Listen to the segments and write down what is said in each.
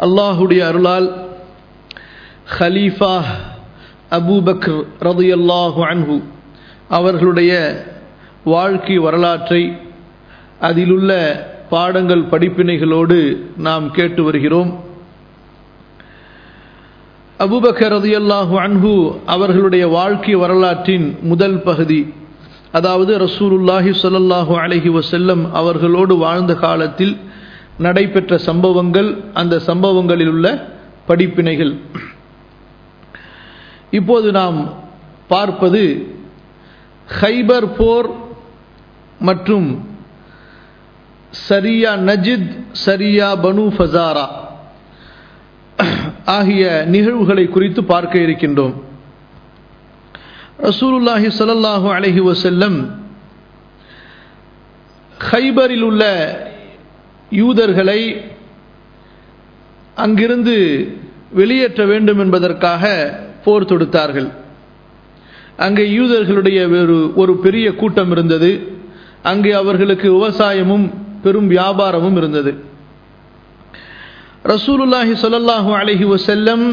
அல்லாஹுடைய அருளால் ஹலீஃபா அபூபக்ர் ரதியல்லாஹு அன்ஹு அவர்களுடைய வாழ்க்கை வரலாற்றை அதிலுள்ள பாடங்கள் படிப்பினைகளோடு நாம் கேட்டு வருகிறோம் அபுபக்கர் ரதியல்லாஹு அன்ஹு அவர்களுடைய வாழ்க்கை வரலாற்றின் முதல் பகுதி அதாவது ரசூலுல்லாஹி சொல்லல்லாஹு அலஹி வசல்லம் அவர்களோடு வாழ்ந்த காலத்தில் நடைபெற்ற சம்பவங்கள் அந்த சம்பவங்களில் உள்ள படிப்பினைகள் இப்போது நாம் பார்ப்பது ஹைபர் போர் மற்றும் சரியா நஜித் சரியா பனு ஃபசாரா ஆகிய நிகழ்வுகளை குறித்து பார்க்க இருக்கின்றோம் ரசூலுல்லாஹி சல்லாஹு அலஹி வசல்லம் ஹைபரில் உள்ள யூதர்களை அங்கிருந்து வெளியேற்ற வேண்டும் என்பதற்காக போர் தொடுத்தார்கள் அங்கே யூதர்களுடைய ஒரு ஒரு பெரிய கூட்டம் இருந்தது அங்கே அவர்களுக்கு விவசாயமும் பெரும் வியாபாரமும் இருந்தது ரசூலுல்லாஹி சொல்லல்லாஹு அலஹி வசல்லம்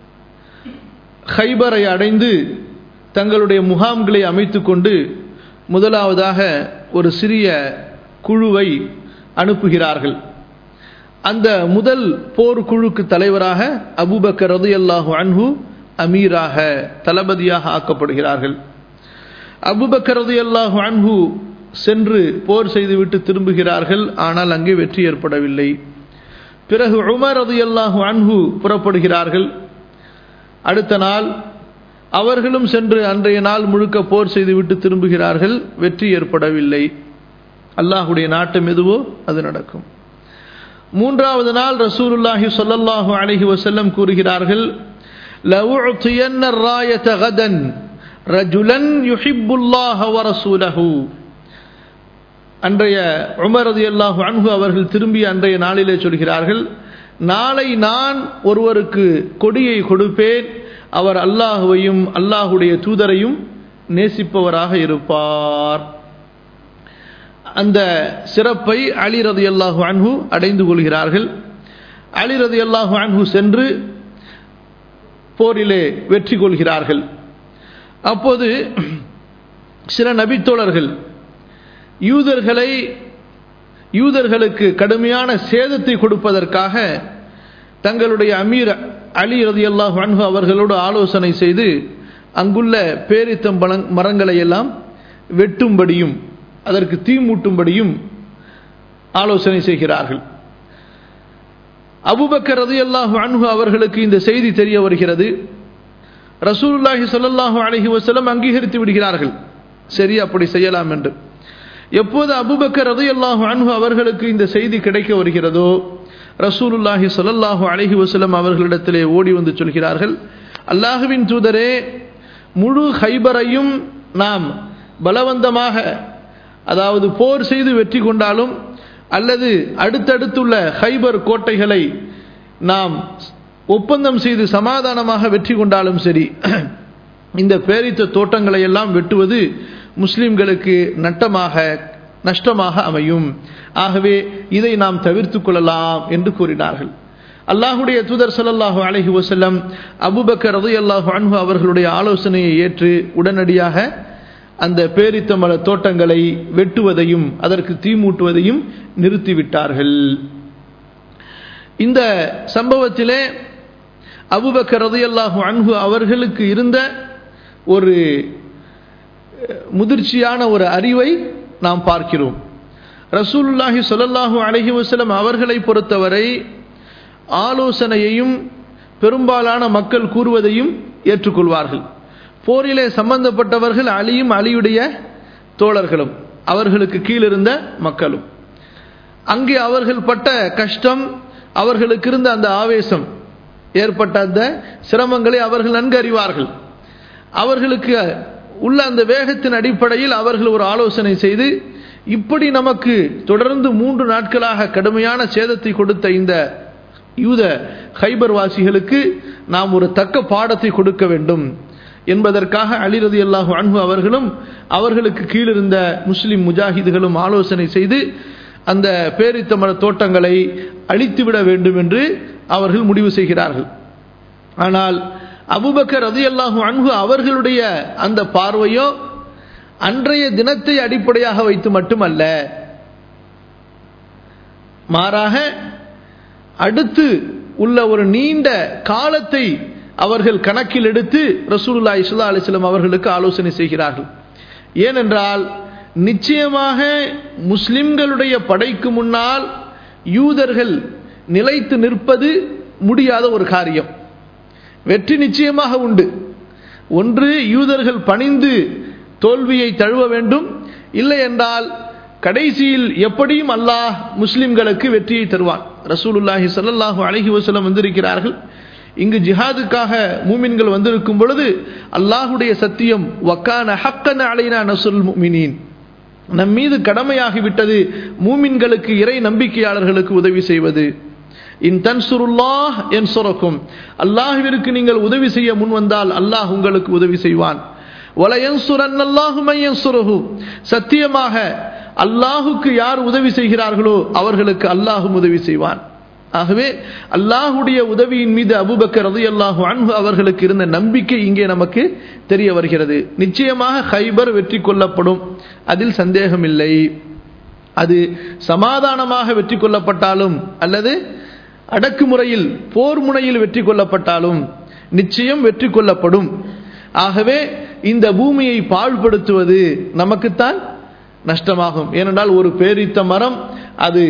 ஹைபரை அடைந்து தங்களுடைய முகாம்களை அமைத்து கொண்டு முதலாவதாக ஒரு சிறிய குழுவை அனுப்புகிறார்கள் அந்த முதல் போர் குழுக்கு தலைவராக அபுபக்கர் ரது அல்லாஹு அன்ஹு அமீராக தளபதியாக ஆக்கப்படுகிறார்கள் அபுபக்கர் ரது அல்லாஹு அன்ஹு சென்று போர் செய்துவிட்டு திரும்புகிறார்கள் ஆனால் அங்கே வெற்றி ஏற்படவில்லை பிறகு உமர் ரது அல்லாஹு அன்ஹு புறப்படுகிறார்கள் அடுத்த நாள் அவர்களும் சென்று அன்றைய நாள் முழுக்க போர் செய்துவிட்டு திரும்புகிறார்கள் வெற்றி ஏற்படவில்லை அல்லாஹுடைய நாட்டம் எதுவோ அது நடக்கும் மூன்றாவது நாள் ரசூலுல்லாஹி சொல்லல்லாஹு அலஹி வசல்லம் கூறுகிறார்கள் لَأُعْطِيَنَّ الرَّايَةَ غَدًا رَجُلًا يُحِبُّ اللَّهَ وَرَسُولَهُ அன்றைய உமர் ரதி அல்லாஹு அன்ஹு அவர்கள் திரும்பிய அன்றைய நாளிலே சொல்கிறார்கள் நாளை நான் ஒருவருக்கு கொடியை கொடுப்பேன் அவர் அல்லாஹுவையும் அல்லாஹுடைய தூதரையும் நேசிப்பவராக இருப்பார் அந்த சிறப்பை அலி ரதி அல்லாஹு அன்ஹு அடைந்து கொள்கிறார்கள் அலி ரதி அல்லாஹு அன்ஹு சென்று போரிலே வெற்றி கொள்கிறார்கள் அப்போது சில நபித்தோழர்கள் யூதர்களை யூதர்களுக்கு கடுமையான சேதத்தை கொடுப்பதற்காக தங்களுடைய அமீர் அலி ரதி அல்லாஹ் அன்ஹு அவர்களோடு ஆலோசனை செய்து அங்குள்ள பேரித்தம் மரங்களை எல்லாம் வெட்டும்படியும் அதற்கு தீ மூட்டும்படியும் ஆலோசனை செய்கிறார்கள் அபுபக்கர் ரதி அல்லாஹு அன்ஹு அவர்களுக்கு இந்த செய்தி தெரிய வருகிறது ரசூலுல்லாஹி சொல்லல்லாஹு அலஹி வசலம் அங்கீகரித்து விடுகிறார்கள் சரி அப்படி செய்யலாம் என்று எப்போது அபுபக்கர் ரதி அல்லாஹு அன்ஹு அவர்களுக்கு இந்த செய்தி கிடைக்க வருகிறதோ ரசூலுல்லாஹி சொல்லல்லாஹு அலஹி வசலம் அவர்களிடத்திலே ஓடி வந்து சொல்கிறார்கள் அல்லாஹுவின் தூதரே முழு ஹைபரையும் நாம் பலவந்தமாக அதாவது போர் செய்து வெற்றி கொண்டாலும் அல்லது அடுத்தடுத்துள்ள ஹைபர் கோட்டைகளை நாம் ஒப்பந்தம் செய்து சமாதானமாக வெற்றி கொண்டாலும் சரி இந்த பேரித்த தோட்டங்களை எல்லாம் வெட்டுவது முஸ்லிம்களுக்கு நட்டமாக நஷ்டமாக அமையும் ஆகவே இதை நாம் தவிர்த்து கொள்ளலாம் என்று கூறினார்கள் அல்லாஹுடைய தூதர் சல்லாஹு அலஹி வசல்லம் அபுபக்கர் ரது அல்லாஹு அன்ஹு அவர்களுடைய ஆலோசனையை ஏற்று உடனடியாக அந்த பேரித்தமல தோட்டங்களை வெட்டுவதையும் அதற்கு தீ மூட்டுவதையும் நிறுத்திவிட்டார்கள் இந்த சம்பவத்திலே அபுபக்கர் ரதையல்லாஹு அன்ஹு அவர்களுக்கு இருந்த ஒரு முதிர்ச்சியான ஒரு அறிவை நாம் பார்க்கிறோம் ரசூலுல்லாஹி சொல்லல்லாஹு அலஹி வசலம் அவர்களை பொறுத்தவரை ஆலோசனையையும் பெரும்பாலான மக்கள் கூறுவதையும் ஏற்றுக்கொள்வார்கள் போரிலே சம்பந்தப்பட்டவர்கள் அலியும் அலியுடைய தோழர்களும் அவர்களுக்கு கீழிருந்த மக்களும் அங்கே அவர்கள் பட்ட கஷ்டம் அவர்களுக்கு இருந்த அந்த ஆவேசம் ஏற்பட்ட அந்த சிரமங்களை அவர்கள் நன்கு அறிவார்கள் அவர்களுக்கு உள்ள அந்த வேகத்தின் அடிப்படையில் அவர்கள் ஒரு ஆலோசனை செய்து இப்படி நமக்கு தொடர்ந்து மூன்று நாட்களாக கடுமையான சேதத்தை கொடுத்த இந்த யூத ஹைபர் வாசிகளுக்கு நாம் ஒரு தக்க பாடத்தை கொடுக்க வேண்டும் என்பதற்காக அலிரதி அல்லாஹு அன்பு அவர்களும் அவர்களுக்கு கீழிருந்த முஸ்லிம் முஜாஹிதுகளும் ஆலோசனை செய்து அந்த பேரித்தமர தோட்டங்களை அழித்துவிட வேண்டும் என்று அவர்கள் முடிவு செய்கிறார்கள் ஆனால் அபுபக்கர் ரதி அல்லாஹு அன்பு அவர்களுடைய அந்த பார்வையோ அன்றைய தினத்தை அடிப்படையாக வைத்து மட்டுமல்ல மாறாக அடுத்து உள்ள ஒரு நீண்ட காலத்தை அவர்கள் கணக்கில் எடுத்து ரசூலுல்லா இஸ்லா அலிஸ்லாம் அவர்களுக்கு ஆலோசனை செய்கிறார்கள் ஏனென்றால் நிச்சயமாக முஸ்லிம்களுடைய படைக்கு முன்னால் யூதர்கள் நிலைத்து நிற்பது முடியாத ஒரு காரியம் வெற்றி நிச்சயமாக உண்டு ஒன்று யூதர்கள் பணிந்து தோல்வியை தழுவ வேண்டும் இல்லை என்றால் கடைசியில் எப்படியும் அல்லாஹ் முஸ்லிம்களுக்கு வெற்றியை தருவான் ரசூலுல்லாஹி சல்லாஹூ அலஹி வசலம் வந்திருக்கிறார்கள் இங்கு ஜிஹாதுக்காக மூமின்கள் வந்திருக்கும் பொழுது அல்லாஹுடைய சத்தியம் வக்கான ஹக்கன அலைனா நசுல் முமினின் நம் மீது கடமையாகிவிட்டது மூமின்களுக்கு இறை நம்பிக்கையாளர்களுக்கு உதவி செய்வது இன் தன்சுருல்லாஹ் என் சொரக்கும் அல்லாஹுவிற்கு நீங்கள் உதவி செய்ய முன் வந்தால் அல்லாஹ் உங்களுக்கு உதவி செய்வான் சத்தியமாக அல்லாஹுக்கு யார் உதவி செய்கிறார்களோ அவர்களுக்கு அல்லாஹும் உதவி செய்வான் ஆகவே அல்லாஹுடைய உதவியின் மீது அபுபக்கர் ரது அல்லாஹு அன்பு அவர்களுக்கு இருந்த நம்பிக்கை இங்கே நமக்கு தெரிய வருகிறது நிச்சயமாக ஹைபர் வெற்றி கொள்ளப்படும் அதில் சந்தேகமில்லை அது சமாதானமாக வெற்றி கொள்ளப்பட்டாலும் அல்லது அடக்குமுறையில் போர் முனையில் வெற்றி கொள்ளப்பட்டாலும் நிச்சயம் வெற்றி கொள்ளப்படும் ஆகவே இந்த பூமியை பாழ்படுத்துவது நமக்குத்தான் நஷ்டமாகும் ஏனென்றால் ஒரு பேரித்த மரம் அது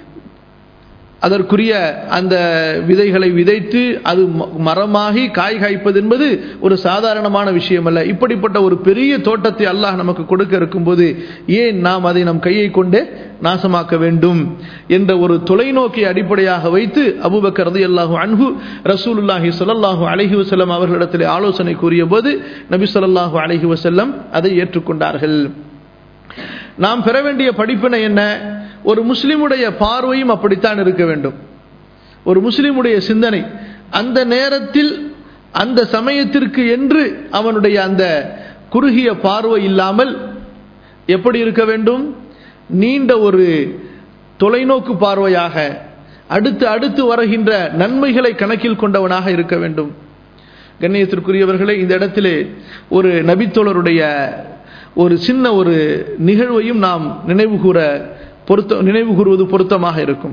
அதற்குரிய அந்த விதைகளை விதைத்து அது மரமாகி காய் காய்ப்பது என்பது ஒரு சாதாரணமான விஷயம் அல்ல இப்படிப்பட்ட ஒரு பெரிய தோட்டத்தை அல்லாஹ் நமக்கு கொடுக்க இருக்கும்போது ஏன் நாம் அதை நம் கையை கொண்டே நாசமாக்க வேண்டும் என்ற ஒரு தொலைநோக்கை அடிப்படையாக வைத்து அபுபக்கரது அல்லாஹு அன்பு ரசூலுல்லாஹி சொல்லல்லாஹு அலஹி வசல்லம் அவர்களிடத்தில் ஆலோசனை கூறிய போது நபி சொல்லாஹு அலஹி வசல்லம் அதை ஏற்றுக்கொண்டார்கள் நாம் பெற வேண்டிய படிப்பினை என்ன ஒரு முஸ்லிமுடைய பார்வையும் அப்படித்தான் இருக்க வேண்டும் ஒரு முஸ்லிமுடைய சிந்தனை அந்த நேரத்தில் அந்த சமயத்திற்கு என்று அவனுடைய அந்த குறுகிய பார்வை இல்லாமல் எப்படி இருக்க வேண்டும் நீண்ட ஒரு தொலைநோக்கு பார்வையாக அடுத்து அடுத்து வருகின்ற நன்மைகளை கணக்கில் கொண்டவனாக இருக்க வேண்டும் கண்ணியத்திற்குரியவர்களே இந்த இடத்திலே ஒரு நபித்தோழருடைய ஒரு சின்ன ஒரு நிகழ்வையும் நாம் நினைவு கூற பொருத்த நினைவு கூறுவது பொருத்தமாக இருக்கும்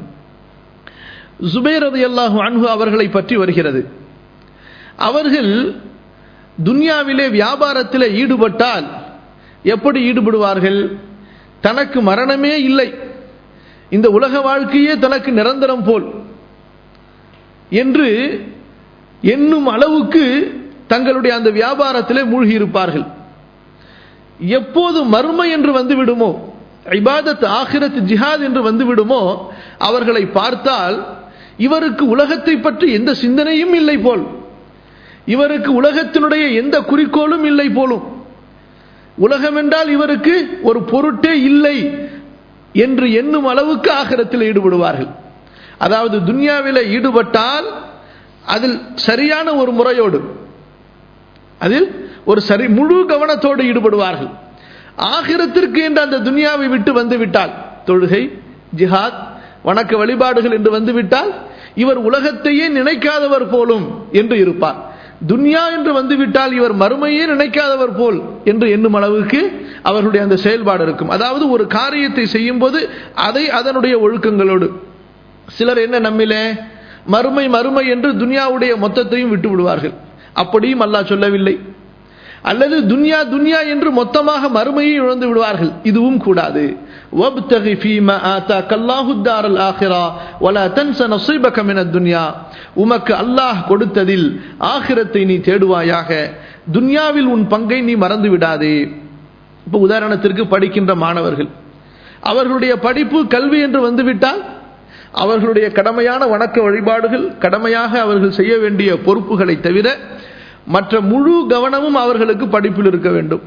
ஜுபேரது அல்லாஹு அன்ஹு அவர்களை பற்றி வருகிறது அவர்கள் துன்யாவிலே வியாபாரத்தில் ஈடுபட்டால் எப்படி ஈடுபடுவார்கள் தனக்கு மரணமே இல்லை இந்த உலக வாழ்க்கையே தனக்கு நிரந்தரம் போல் என்று எண்ணும் அளவுக்கு தங்களுடைய அந்த வியாபாரத்திலே மூழ்கி இருப்பார்கள் எப்போது மறுமை என்று வந்து விடுமோ இபாதத் ஆகிரத் ஜிஹாத் என்று வந்து விடுமோ அவர்களை பார்த்தால் இவருக்கு உலகத்தை பற்றி எந்த சிந்தனையும் இல்லை போல் இவருக்கு உலகத்தினுடைய எந்த குறிக்கோளும் இல்லை போலும் உலகம் என்றால் இவருக்கு ஒரு பொருட்டே இல்லை என்று எண்ணும் அளவுக்கு ஆகிரத்தில் ஈடுபடுவார்கள் அதாவது துன்யாவில் ஈடுபட்டால் அதில் சரியான ஒரு முறையோடு அதில் ஒரு சரி முழு கவனத்தோடு ஈடுபடுவார்கள் ஆகிரத்திற்கு என்று அந்த துனியாவை விட்டு வந்து விட்டால் தொழுகை ஜிஹாத் வணக்க வழிபாடுகள் என்று வந்துவிட்டால் இவர் உலகத்தையே நினைக்காதவர் போலும் என்று இருப்பார் துன்யா என்று வந்துவிட்டால் இவர் மறுமையே நினைக்காதவர் போல் என்று எண்ணும் அளவுக்கு அவர்களுடைய அந்த செயல்பாடு இருக்கும் அதாவது ஒரு காரியத்தை செய்யும் போது அதை அதனுடைய ஒழுக்கங்களோடு சிலர் என்ன நம்மிலே மறுமை மறுமை என்று துன்யாவுடைய மொத்தத்தையும் விட்டு விடுவார்கள் அப்படியும் அல்லாஹ் சொல்லவில்லை அல்லது துன்யா துன்யா என்று மொத்தமாக மறுமையை இழந்து விடுவார்கள் இதுவும் கூடாது وابتغ فيما آتاك الله الدار الآخرة ولا تنس نصيبك من الدنيا உமக்கு அல்லாஹ் கொடுத்ததில் ஆகிரத்தை நீ தேடுவாயாக துன்யாவில் உன் பங்கை நீ மறந்து விடாதே இப்போ உதாரணத்திற்கு படிக்கின்ற மாணவர்கள் அவர்களுடைய படிப்பு கல்வி என்று வந்துவிட்டால் அவர்களுடைய கடமையான வணக்க வழிபாடுகள் கடமையாக அவர்கள் செய்ய வேண்டிய பொறுப்புகளை தவிர மற்ற முழு கவனமும் அவர்களுக்கு படிப்பில் இருக்க வேண்டும்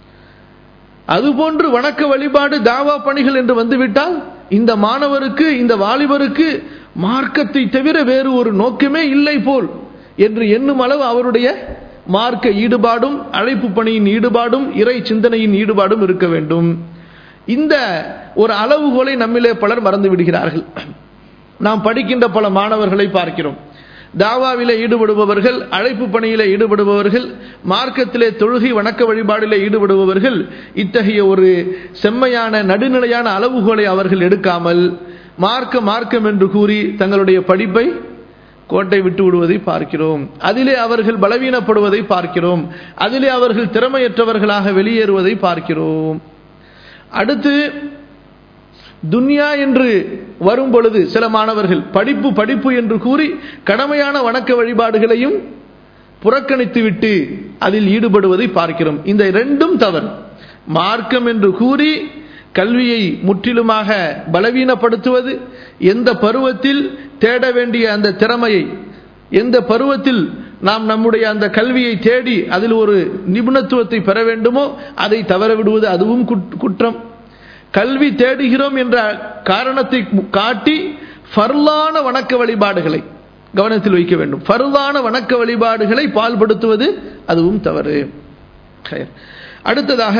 அதுபோன்று வணக்க வழிபாடு தாவா பணிகள் என்று வந்துவிட்டால் இந்த மாணவருக்கு இந்த வாலிபருக்கு மார்க்கத்தை தவிர வேறு ஒரு நோக்கமே இல்லை போல் என்று எண்ணும் அளவு அவருடைய மார்க்க ஈடுபாடும் அழைப்பு பணியின் ஈடுபாடும் இறை சிந்தனையின் ஈடுபாடும் இருக்க வேண்டும் இந்த ஒரு அளவுகோலை நம்மிலே பலர் மறந்து விடுகிறார்கள் நாம் படிக்கின்ற பல மாணவர்களை பார்க்கிறோம் தாவாவிலே ஈடுபடுபவர்கள் அழைப்பு பணியிலே ஈடுபடுபவர்கள் மார்க்கத்திலே தொழுகை வணக்க வழிபாடிலே ஈடுபடுபவர்கள் இத்தகைய ஒரு செம்மையான நடுநிலையான அளவுகோலை அவர்கள் எடுக்காமல் மார்க்க மார்க்கம் என்று கூறி தங்களுடைய படிப்பை கோட்டை விட்டு விடுவதை பார்க்கிறோம் அதிலே அவர்கள் பலவீனப்படுவதை பார்க்கிறோம் அதிலே அவர்கள் திறமையற்றவர்களாக வெளியேறுவதை பார்க்கிறோம் அடுத்து துன்யா என்று வரும் பொழுது சில மாணவர்கள் படிப்பு படிப்பு என்று கூறி கடமையான வணக்க வழிபாடுகளையும் புறக்கணித்துவிட்டு அதில் ஈடுபடுவதை பார்க்கிறோம் இந்த ரெண்டும் தவறு மார்க்கம் என்று கூறி கல்வியை முற்றிலுமாக பலவீனப்படுத்துவது எந்த பருவத்தில் தேட வேண்டிய அந்த திறமையை எந்த பருவத்தில் நாம் நம்முடைய அந்த கல்வியை தேடி அதில் ஒரு நிபுணத்துவத்தை பெற வேண்டுமோ அதை தவற விடுவது அதுவும் குற்றம் கல்வி தேடுகிறோம் என்ற காரணத்தை காட்டி ஃபர்லான வணக்க வழிபாடுகளை கவனத்தில் வைக்க வேண்டும் ஃபர்லான வணக்க வழிபாடுகளை பால்படுத்துவது அதுவும் தவறு அடுத்ததாக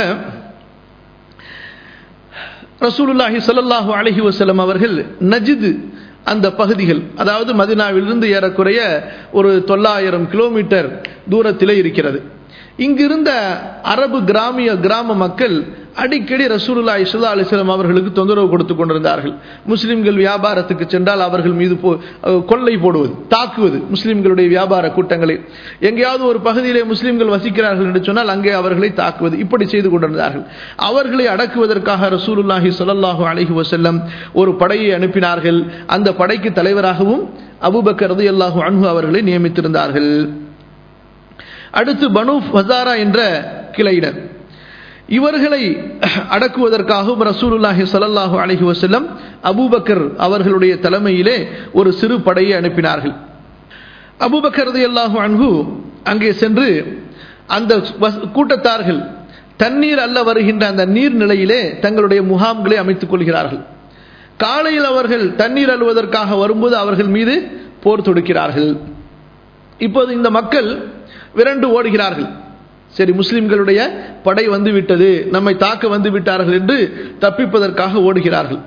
ரசூலுல்லாஹி சொல்லல்லாஹு அலஹி வசலம் அவர்கள் நஜிது அந்த பகுதிகள் அதாவது மதினாவிலிருந்து ஏறக்குறைய ஒரு தொள்ளாயிரம் கிலோமீட்டர் தூரத்திலே இருக்கிறது இங்கிருந்த அரபு கிராமிய கிராம மக்கள் அடிக்கடி ரசூலுல்லா இஸ்லா அலிஸ்லாம் அவர்களுக்கு தொந்தரவு கொடுத்து கொண்டிருந்தார்கள் முஸ்லிம்கள் வியாபாரத்துக்கு சென்றால் அவர்கள் மீது கொள்ளை போடுவது தாக்குவது முஸ்லிம்களுடைய வியாபார கூட்டங்களை எங்கேயாவது ஒரு பகுதியிலே முஸ்லிம்கள் வசிக்கிறார்கள் என்று சொன்னால் அங்கே அவர்களை தாக்குவது இப்படி செய்து கொண்டிருந்தார்கள் அவர்களை அடக்குவதற்காக ரசூலுல்லாஹி சொல்லல்லாஹு அலஹி வசல்லம் ஒரு படையை அனுப்பினார்கள் அந்த படைக்கு தலைவராகவும் அபுபக்கர் ரதி அல்லாஹு அன்ஹு அவர்களை நியமித்திருந்தார்கள் அடுத்து பனு ஃபசாரா என்ற கிளையினர் இவர்களை அடக்குவதற்காகவும் ரசூலுல்லாஹி சல்லாஹு அலஹி வசல்லம் அபூபக்கர் அவர்களுடைய தலைமையிலே ஒரு சிறு படையை அனுப்பினார்கள் அபூபக்கர் அல்லாஹு அன்ஹு அங்கே சென்று அந்த கூட்டத்தார்கள் தண்ணீர் அல்ல வருகின்ற அந்த நீர்நிலையிலே தங்களுடைய முகாம்களை அமைத்துக் கொள்கிறார்கள் காலையில் அவர்கள் தண்ணீர் அழுவதற்காக வரும்போது அவர்கள் மீது போர் தொடுக்கிறார்கள் இப்போது இந்த மக்கள் விரண்டு ஓடுகிறார்கள் சரி முஸ்லிம்களுடைய படை வந்து விட்டது நம்மை தாக்க வந்து விட்டார்கள் என்று தப்பிப்பதற்காக ஓடுகிறார்கள்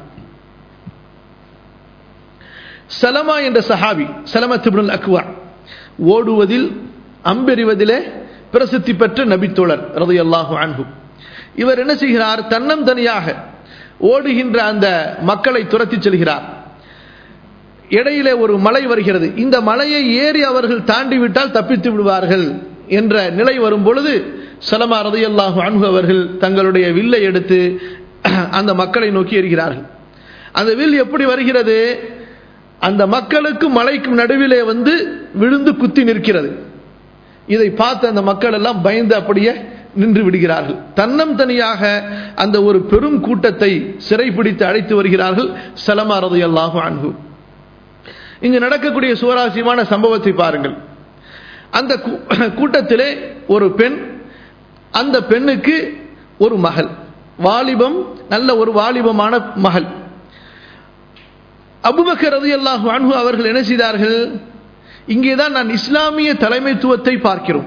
சலமா என்ற சஹாபி சலமத்துபுல் அக்வா ஓடுவதில் அம்பெறிவதிலே பிரசித்தி பெற்ற நபித்தோழர் ரது அல்லாஹு அன்பு இவர் என்ன செய்கிறார் தன்னம் தனியாக ஓடுகின்ற அந்த மக்களை துரத்தி செல்கிறார் இடையிலே ஒரு மலை வருகிறது இந்த மலையை ஏறி அவர்கள் தாண்டி விட்டால் தப்பித்து விடுவார்கள் என்ற நிலை வரும் பொழுது சலமா ரதையல்லாஹு அன்பு அவர்கள் தங்களுடைய வில்லை எடுத்து அந்த மக்களை நோக்கி எறிகிறார்கள் அந்த வில் எப்படி வருகிறது அந்த மக்களுக்கு மலைக்கும் நடுவிலே வந்து விழுந்து குத்தி நிற்கிறது இதை பார்த்து அந்த மக்கள் எல்லாம் பயந்து அப்படியே நின்று விடுகிறார்கள் தன்னம் தனியாக அந்த ஒரு பெரும் கூட்டத்தை சிறைப்பிடித்து அழைத்து வருகிறார்கள் சலமா ரதையல்லாஹு அன்பு இங்கு நடக்கக்கூடிய சுவராசியமான சம்பவத்தை பாருங்கள் அந்த கூட்டத்திலே ஒரு பெண் அந்த பெண்ணுக்கு ஒரு மகள் வாலிபம் நல்ல ஒரு வாலிபமான மகள் அபுபக்கர் ரதி அல்லாஹு அன்ஹு அவர்கள் என்ன செய்தார்கள் இங்கேதான் நான் இஸ்லாமிய தலைமைத்துவத்தை பார்க்கிறோம்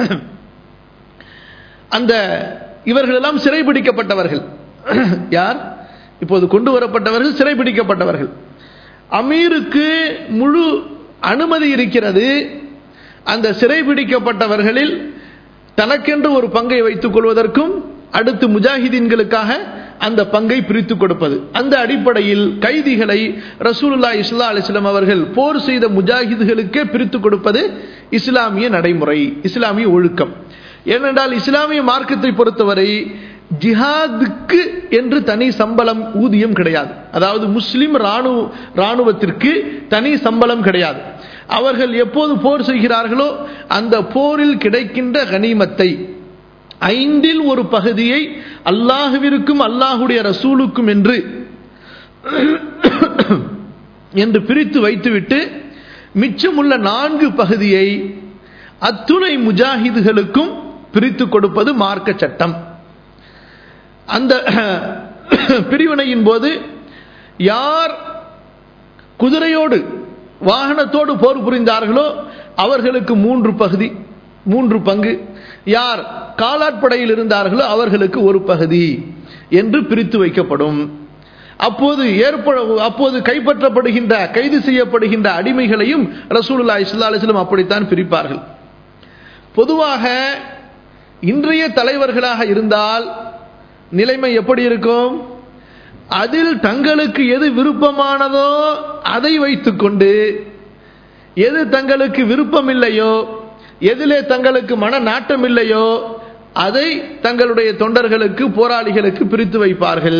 அந்த இவர்கள் எல்லாம் சிறைபிடிக்கப்பட்டவர்கள் யார் இப்போது கொண்டு வரப்பட்டவர்கள் சிறைபிடிக்கப்பட்டவர்கள் அமீருக்கு முழு அனுமதி இருக்கிறது அந்த சிறைபிடிக்கப்பட்டவர்களில் தனக்கென்று ஒரு பங்கை வைத்துக் கொள்வதற்கும் அடுத்து முஜாஹிதீன்களுக்காக அந்த பங்கை பிரித்து கொடுப்பது அந்த அடிப்படையில் கைதிகளை ரசூலுல்லா இஸ்லா அலிஸ்லாம் அவர்கள் போர் செய்த முஜாஹிதுகளுக்கே பிரித்து கொடுப்பது இஸ்லாமிய நடைமுறை இஸ்லாமிய ஒழுக்கம் ஏனென்றால் இஸ்லாமிய மார்க்கத்தை பொறுத்தவரை ஜிஹாதுக்கு என்று தனி சம்பளம் ஊதியம் கிடையாது அதாவது முஸ்லிம் ராணுவ ராணுவத்திற்கு தனி சம்பளம் கிடையாது அவர்கள் எப்போது போர் செய்கிறார்களோ அந்த போரில் கிடைக்கின்ற கனிமத்தை ஐந்தில் ஒரு பகுதியை அல்லாஹுவிற்கும் அல்லாஹுடைய ரசூலுக்கும் என்று என்று பிரித்து வைத்துவிட்டு மிச்சமுள்ள நான்கு பகுதியை அத்துணை முஜாஹிதுகளுக்கும் பிரித்து கொடுப்பது மார்க்க சட்டம் அந்த பிரிவினையின் போது யார் குதிரையோடு வாகனத்தோடு போர் புரிந்தார்களோ அவர்களுக்கு மூன்று பகுதி மூன்று பங்கு யார் காலாட்படையில் இருந்தார்களோ அவர்களுக்கு ஒரு பகுதி என்று பிரித்து வைக்கப்படும் அப்போது ஏற்பட அப்போது கைப்பற்றப்படுகின்ற கைது செய்யப்படுகின்ற அடிமைகளையும் ரசூலுல்லா இஸ்லா அலிஸ்லம் அப்படித்தான் பிரிப்பார்கள் பொதுவாக இன்றைய தலைவர்களாக இருந்தால் நிலைமை எப்படி இருக்கும் அதில் தங்களுக்கு எது விருப்பமானதோ அதை வைத்துக்கொண்டு எது தங்களுக்கு விருப்பம் இல்லையோ எதிலே தங்களுக்கு மன நாட்டம் இல்லையோ அதை தங்களுடைய தொண்டர்களுக்கு போராளிகளுக்கு பிரித்து வைப்பார்கள்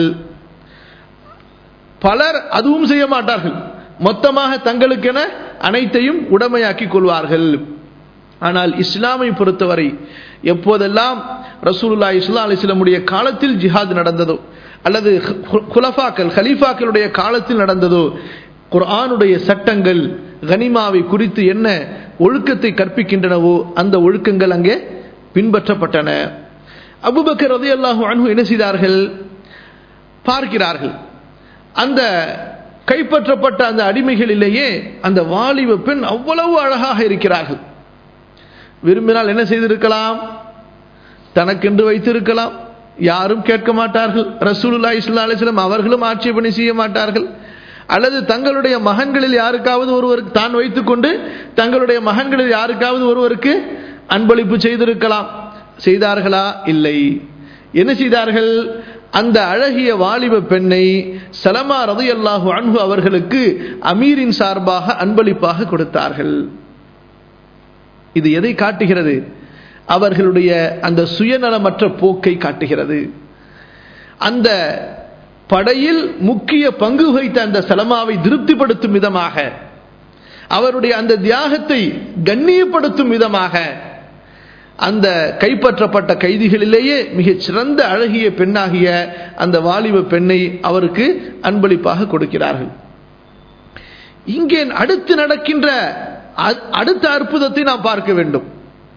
பலர் அதுவும் செய்ய மாட்டார்கள் மொத்தமாக தங்களுக்கென அனைத்தையும் உடமையாக்கிக் கொள்வார்கள் ஆனால் இஸ்லாமை பொறுத்தவரை எப்போதெல்லாம் ரசூலுல்லா இஸ்லா அலிஸ்லமுடைய காலத்தில் ஜிஹாத் நடந்ததோ அல்லது குலஃபாக்கள் ஹலீஃபாக்களுடைய காலத்தில் நடந்ததோ குர்ஆனுடைய சட்டங்கள் கனிமாவை குறித்து என்ன ஒழுக்கத்தை கற்பிக்கின்றனவோ அந்த ஒழுக்கங்கள் அங்கே பின்பற்றப்பட்டன அபுபக்கர் ரதி அல்லாஹு அன்பு என்ன செய்தார்கள் பார்க்கிறார்கள் அந்த கைப்பற்றப்பட்ட அந்த அடிமைகளிலேயே அந்த வாலிப பெண் அவ்வளவு அழகாக இருக்கிறார்கள் விரும்பினால் என்ன செய்திருக்கலாம் தனக்கென்று வைத்திருக்கலாம் யாரும் கேட்க மாட்டார்கள் ரசூலுல்லா இஸ்லா அலிஸ்லாம் அவர்களும் ஆட்சேபனை செய்ய மாட்டார்கள் அல்லது தங்களுடைய மகன்களில் யாருக்காவது ஒருவருக்கு தான் வைத்துக்கொண்டு தங்களுடைய மகன்களில் யாருக்காவது ஒருவருக்கு அன்பளிப்பு செய்திருக்கலாம் செய்தார்களா இல்லை என்ன செய்தார்கள் அந்த அழகிய வாலிப பெண்ணை சலமா ரது அல்லாஹு அன்பு அவர்களுக்கு அமீரின் சார்பாக அன்பளிப்பாக கொடுத்தார்கள் இது எதை காட்டுகிறது அவர்களுடைய அந்த சுயநலமற்ற போக்கை காட்டுகிறது அந்த படையில் முக்கிய பங்கு வகித்த அந்த சலமாவை திருப்திப்படுத்தும் விதமாக அவருடைய அந்த தியாகத்தை கண்ணியப்படுத்தும் விதமாக அந்த கைப்பற்றப்பட்ட கைதிகளிலேயே மிகச் சிறந்த அழகிய பெண்ணாகிய அந்த வாலிப பெண்ணை அவருக்கு அன்பளிப்பாக கொடுக்கிறார்கள் இங்கே அடுத்து நடக்கின்ற அடுத்த அற்புதத்தை நாம் பார்க்க வேண்டும்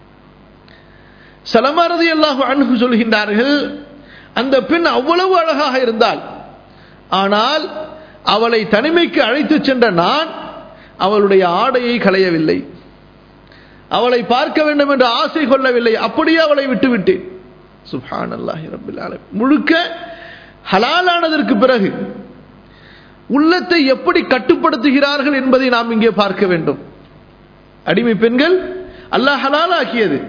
சலமாரதி அல்லாஹு அன்பு சொல்கின்றார்கள் அந்த பெண் அவ்வளவு அழகாக இருந்தால் ஆனால் அவளை தனிமைக்கு அழைத்து சென்ற நான் அவளுடைய ஆடையை களையவில்லை அவளை பார்க்க வேண்டும் என்று ஆசை கொள்ளவில்லை அப்படியே அவளை விட்டுவிட்டேன் சுஹான் அல்லாஹி ரபில் முழுக்க ஹலாலானதற்கு பிறகு உள்ளத்தை எப்படி கட்டுப்படுத்துகிறார்கள் என்பதை நாம் இங்கே பார்க்க வேண்டும் அடிமை பெண்கள் அல்லாஹ் ஹலாலாக்கியது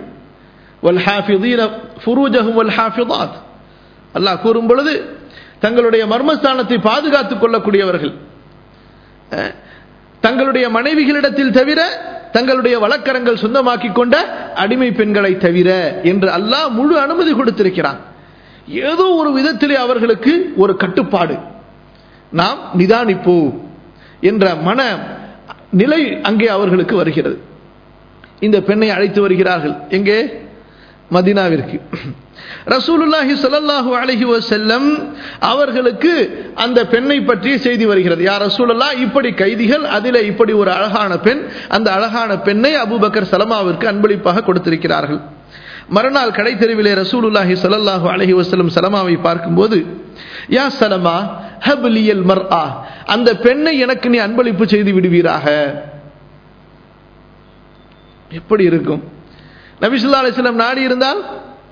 அல்லாஹ் கூறும் பொழுது தங்களுடைய மர்மஸ்தானத்தை பாதுகாத்துக் கொள்ளக்கூடியவர்கள் தங்களுடைய மனைவிகளிடத்தில் தவிர தங்களுடைய வழக்கரங்கள் சொந்தமாக்கிக் கொண்ட அடிமை பெண்களை தவிர என்று அல்லாஹ் முழு அனுமதி கொடுத்திருக்கிறான் ஏதோ ஒரு விதத்திலே அவர்களுக்கு ஒரு கட்டுப்பாடு நாம் நிதானிப்போம் என்ற மன நிலை அங்கே அவர்களுக்கு வருகிறது இந்த பெண்ணை அழைத்து வருகிறார்கள் எங்கே மதினாவிற்கு ரசூலுல்லாஹி ஸல்லல்லாஹு அலைஹி வஸல்லம் அவர்களுக்கு அந்த பெண்ணை பற்றிய செய்தி வருகிறது யார் ரசூலுல்லாஹ் இப்படி கைதிகள் அதிலே இப்படி ஒரு அழகான பெண் அந்த அழகான பெண்ணை அபூபக்கர் சலமாவிற்கு அன்பளிப்பாக கொடுத்திருக்கிறார்கள் மறுநாள் கடை தெருவிலே ரசூலுல்லாஹி ஸல்லல்லாஹு அலைஹி வஸல்லம் சலமாவை பார்க்கும்போது யா சலமா ஹப்லியல் மர்ஆ அந்த பெண்ணை எனக்கு நீ அன்பளிப்பு செய்து விடுவீராக எப்படி இருக்கும் நபிசுல்லா அலிஸ்லாம் நாடி இருந்தால்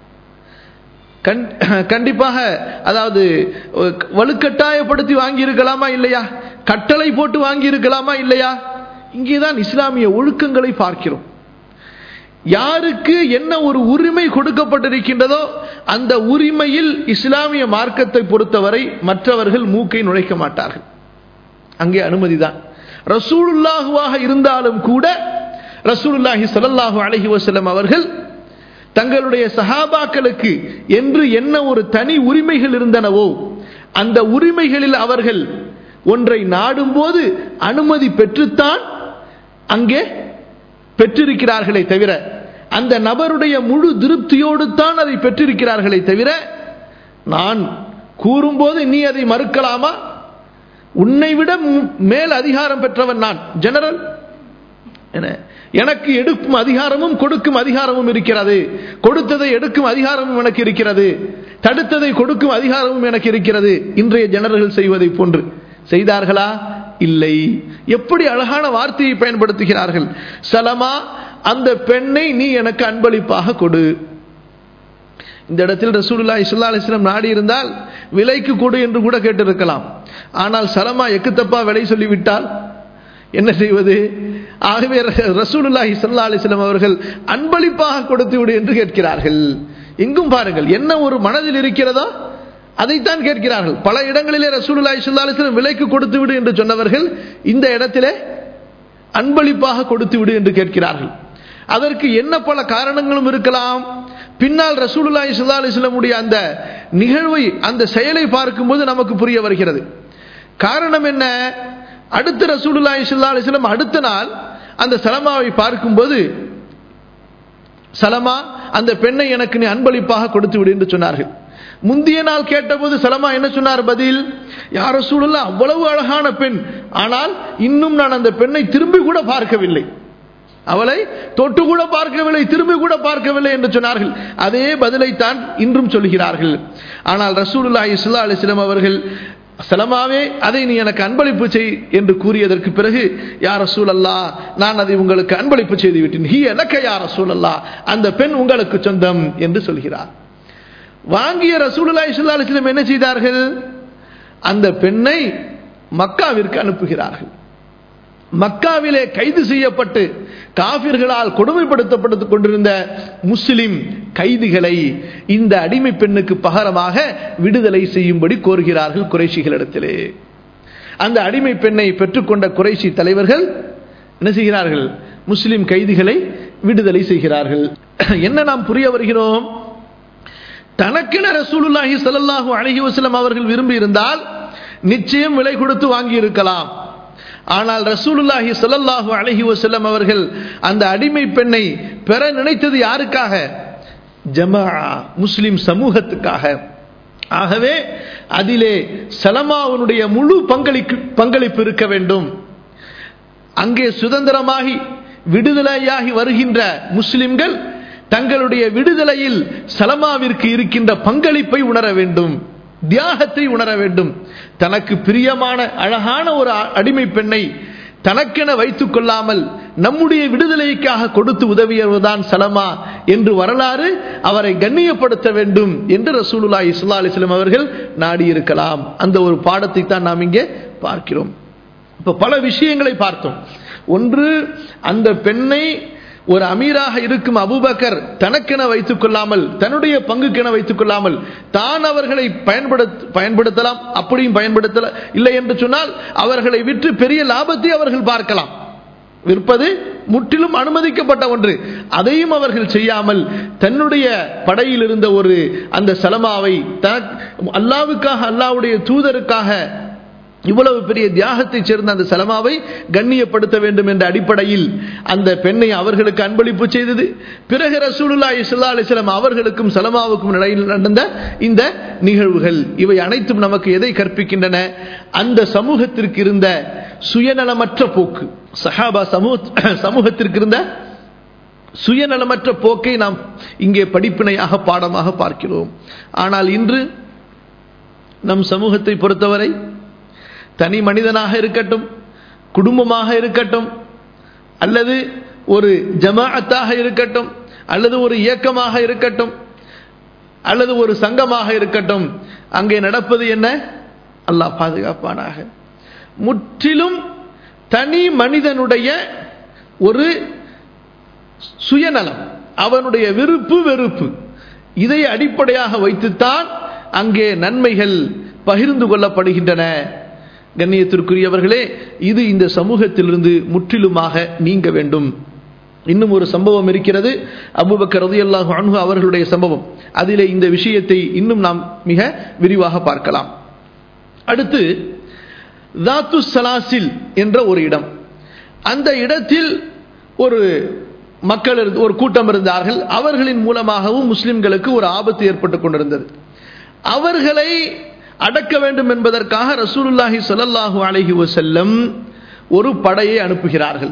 கண்டிப்பாக அதாவது வலுக்கட்டாயப்படுத்தி வாங்கி இருக்கலாமா இல்லையா கட்டளை போட்டு வாங்கி இருக்கலாமா இல்லையா இங்கேதான் இஸ்லாமிய ஒழுக்கங்களை பார்க்கிறோம் யாருக்கு என்ன ஒரு உரிமை கொடுக்கப்பட்டிருக்கின்றதோ அந்த உரிமையில் இஸ்லாமிய மார்க்கத்தை பொறுத்தவரை மற்றவர்கள் மூக்கை நுழைக்க மாட்டார்கள் அங்கே அனுமதிதான் ரசூலுல்லாஹுவாக இருந்தாலும் கூட ரசூலுல்லாஹி சல்லாஹூ அலஹி வசல்லம் அவர்கள் தங்களுடைய சஹாபாக்களுக்கு என்று என்ன ஒரு தனி உரிமைகள் இருந்தனவோ அந்த உரிமைகளில் அவர்கள் ஒன்றை நாடும்போது அனுமதி பெற்றுத்தான் அங்கே பெற்றிருக்கிறார்களே தவிர அந்த நபருடைய முழு திருப்தியோடு தான் அதை பெற்றிருக்கிறார்களே தவிர நான் கூறும்போது நீ அதை மறுக்கலாமா உன்னை விட மேல் அதிகாரம் பெற்றவன் நான் ஜெனரல் எனக்கு எடுக்கும் அதிகாரமும் கொடுக்கும் அதிகாரமும் இருக்கிறது கொடுத்ததை எடுக்கும் அதிகாரமும் எனக்கு இருக்கிறது தடுத்ததை கொடுக்கும் அதிகாரமும் எனக்கு இருக்கிறது இன்றைய ஜனரல்கள் செய்வதை போன்று செய்தார்களா இல்லை எப்படி அழகான வார்த்தையை பயன்படுத்துகிறார்கள் சலமா அந்த பெண்ணை நீ எனக்கு அன்பளிப்பாக கொடு இந்த இடத்தில் ரசூலுல்லா இஸ்லா அலிஸ்லாம் நாடி இருந்தால் விலைக்கு கொடு என்று கூட கேட்டிருக்கலாம் ஆனால் சலமா எக்குத்தப்பா விலை சொல்லிவிட்டால் என்ன செய்வது ஆகவே ரசூலுல்லாஹி சல்லா அலிஸ்லாம் அவர்கள் அன்பளிப்பாக கொடுத்து விடு என்று கேட்கிறார்கள் எங்கும் பாருங்கள் என்ன ஒரு மனதில் இருக்கிறதோ அதைத்தான் கேட்கிறார்கள் பல இடங்களிலே ரசூலுல்லாஹி சல்லா அலிஸ்லாம் விலைக்கு கொடுத்து விடு என்று சொன்னவர்கள் இந்த இடத்திலே அன்பளிப்பாக கொடுத்து விடு என்று கேட்கிறார்கள் அதற்கு என்ன பல காரணங்களும் இருக்கலாம் பின்னால் ரசூலுல்லாஹி சல்லா அலிஸ்லமுடைய அந்த நிகழ்வை அந்த செயலை பார்க்கும்போது நமக்கு புரிய வருகிறது காரணம் என்ன அடுத்த ரசூலுல்லாஹி ஸல்லல்லாஹு அலைஹி வஸல்லம் அடுத்த நாள் அந்த சலமாவை பார்க்கும்போது சலமா அந்த பெண்ணை எனக்கு நீ அன்பளிப்பாக கொடுத்து விடு என்று சொன்னார்கள் முந்தைய நாள் கேட்டபோது சலமா என்ன சொன்னார் பதில் யார சூழல்ல அவ்வளவு அழகான பெண் ஆனால் இன்னும் நான் அந்த பெண்ணை திரும்பி கூட பார்க்கவில்லை அவளை தொட்டு கூட பார்க்கவில்லை திரும்பி கூட பார்க்கவில்லை என்று சொன்னார்கள் அதே பதிலை தான் இன்றும் சொல்கிறார்கள் ஆனால் ரசூலுல்லாஹி ஸல்லல்லாஹு அலைஹி வஸல்லம் அவர்கள் சலமாவே அதை நீ எனக்கு அன்பளிப்பு செய் என்று கூறியதற்கு பிறகு யார் ரசூல் அல்லா நான் அதை உங்களுக்கு அன்பளிப்பு செய்து விட்டேன் ஹி எனக்கு யார் ரசூல் அல்லா அந்த பெண் உங்களுக்கு சொந்தம் என்று சொல்கிறார் வாங்கிய ரசூலுல்லா இஸ்லா அலிஸ்லம் என்ன செய்தார்கள் அந்த பெண்ணை மக்காவிற்கு அனுப்புகிறார்கள் மக்காவிலே கைது செய்யப்பட்டு காபிர்களால் கொடுமைப்படுத்தப்பட்டு கொண்டிருந்த முஸ்லிம் கைதிகளை இந்த அடிமை பெண்ணுக்கு பகரமாக விடுதலை செய்யும்படி கோருகிறார்கள் குறைஷிகளிடத்திலே அந்த அடிமை பெண்ணை பெற்றுக்கொண்ட குறைஷி தலைவர்கள் என்ன செய்கிறார்கள் முஸ்லிம் கைதிகளை விடுதலை செய்கிறார்கள் என்ன நாம் புரிய வருகிறோம் தனக்கென ரசூலுல்லாஹி ஸல்லல்லாஹு அலைஹி வஸல்லம் அவர்கள் விரும்பி இருந்தால் நிச்சயம் விலை கொடுத்து வாங்கி இருக்கலாம் ஆனால் ரசூலுல்லாஹி ஸல்லல்லாஹு அலைஹி வஸல்லம் அவர்கள் அந்த அடிமை பெண்ணை பெற நினைத்தது யாருக்காக ஜமா முஸ்லிம் சமூகத்துக்காக ஆகவே அதிலே சலமாவுடைய முழு பங்களிப்பு பங்களிப்பு இருக்க வேண்டும் அங்கே சுதந்திரமாகி விடுதலையாகி வருகின்ற முஸ்லிம்கள் தங்களுடைய விடுதலையில் சலமாவிற்கு இருக்கின்ற பங்களிப்பை உணர வேண்டும் தியாகத்தை உணர வேண்டும் தனக்கு பிரியமான அழகான ஒரு அடிமை பெண்ணை தனக்கென வைத்துக் கொள்ளாமல் நம்முடைய விடுதலைக்காக கொடுத்து உதவியவர்தான் சலமா என்று வரலாறு அவரை கண்ணியப்படுத்த வேண்டும் என்று ரசூலுல்லா இஸ்லா அலிஸ்லாம் அவர்கள் நாடியிருக்கலாம் அந்த ஒரு பாடத்தை தான் நாம் இங்கே பார்க்கிறோம் இப்ப பல விஷயங்களை பார்த்தோம் ஒன்று அந்த பெண்ணை ஒரு அமீராக இருக்கும் அபுபக்கர் தனக்கென வைத்துக் கொள்ளாமல் தன்னுடைய பங்குக்கென வைத்துக் கொள்ளாமல் தான் அவர்களை பயன்படுத்த பயன்படுத்தலாம் அப்படியும் பயன்படுத்தல இல்லை என்று சொன்னால் அவர்களை விற்று பெரிய லாபத்தை அவர்கள் பார்க்கலாம் விற்பது முற்றிலும் அனுமதிக்கப்பட்ட ஒன்று அதையும் அவர்கள் செய்யாமல் தன்னுடைய படையில் இருந்த ஒரு அந்த சலமாவை அல்லாவுக்காக அல்லாவுடைய தூதருக்காக இவ்வளவு பெரிய தியாகத்தை சேர்ந்த அந்த சலமாவை கண்ணியப்படுத்த வேண்டும் என்ற அடிப்படையில் அந்த பெண்ணை அவர்களுக்கு அன்பளிப்பு செய்தது பிறகு ரசூலுல்லா இஸ்லா அலிஸ்லாம் அவர்களுக்கும் சலமாவுக்கும் இடையில் நடந்த இந்த நிகழ்வுகள் இவை அனைத்தும் நமக்கு எதை கற்பிக்கின்றன அந்த சமூகத்திற்கு இருந்த சுயநலமற்ற போக்கு சஹாபா சமூக சமூகத்திற்கு இருந்த சுயநலமற்ற போக்கை நாம் இங்கே படிப்பினையாக பாடமாக பார்க்கிறோம் ஆனால் இன்று நம் சமூகத்தை பொறுத்தவரை தனி மனிதனாக இருக்கட்டும் குடும்பமாக இருக்கட்டும் அல்லது ஒரு ஜமாஅத்தாக இருக்கட்டும் அல்லது ஒரு இயக்கமாக இருக்கட்டும் அல்லது ஒரு சங்கமாக இருக்கட்டும் அங்கே நடப்பது என்ன அல்லாஹ் பாதுகாப்பானாக முற்றிலும் தனி மனிதனுடைய ஒரு சுயநலம் அவனுடைய விருப்பு வெறுப்பு இதை அடிப்படையாக வைத்துத்தான் அங்கே நன்மைகள் பகிர்ந்து கொள்ளப்படுகின்றன கண்ணியத்திற்குரியவர்களே இது இந்த சமூகத்திலிருந்து முற்றிலுமாக நீங்க வேண்டும் இன்னும் ஒரு சம்பவம் இருக்கிறது அபுபக்கர் ரதியல்லாஹு அன்ஹு அவர்களுடைய சம்பவம் அதிலே இந்த விஷயத்தை இன்னும் நாம் மிக விரிவாக பார்க்கலாம் அடுத்து தாத்து சலாசில் என்ற ஒரு இடம் அந்த இடத்தில் ஒரு மக்கள் ஒரு கூட்டம் இருந்தார்கள் அவர்களின் மூலமாகவும் முஸ்லிம்களுக்கு ஒரு ஆபத்து ஏற்பட்டு கொண்டிருந்தது அவர்களை அடக்க வேண்டும் என்பதற்காக ரசூலுல்லாஹி சொல்லல்லாஹு அலஹி வசல்லம் ஒரு படையை அனுப்புகிறார்கள்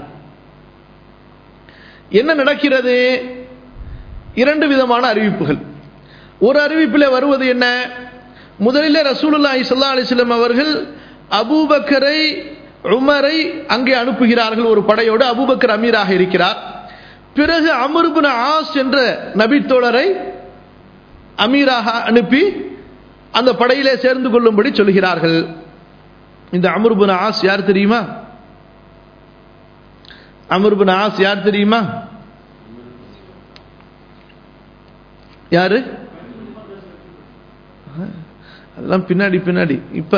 என்ன நடக்கிறது இரண்டு விதமான அறிவிப்புகள் ஒரு அறிவிப்பில் வருவது என்ன முதலில் ரசூலுல்லாஹி சல்லா அலிஸ்லம் அவர்கள் அபூபக்கரை உமரை அங்கே அனுப்புகிறார்கள் ஒரு படையோடு அபூபக்கர் அமீராக இருக்கிறார் பிறகு அமருபுன ஆஸ் என்ற நபித்தோழரை அமீராக அனுப்பி அந்த படையிலே சேர்ந்து கொள்ளும்படி சொல்கிறார்கள் இந்த அமர்புன் ஆஸ் யார் தெரியுமா அமர்புன் ஆஸ் யார் தெரியுமா யாரு அதெல்லாம் பின்னாடி பின்னாடி இப்ப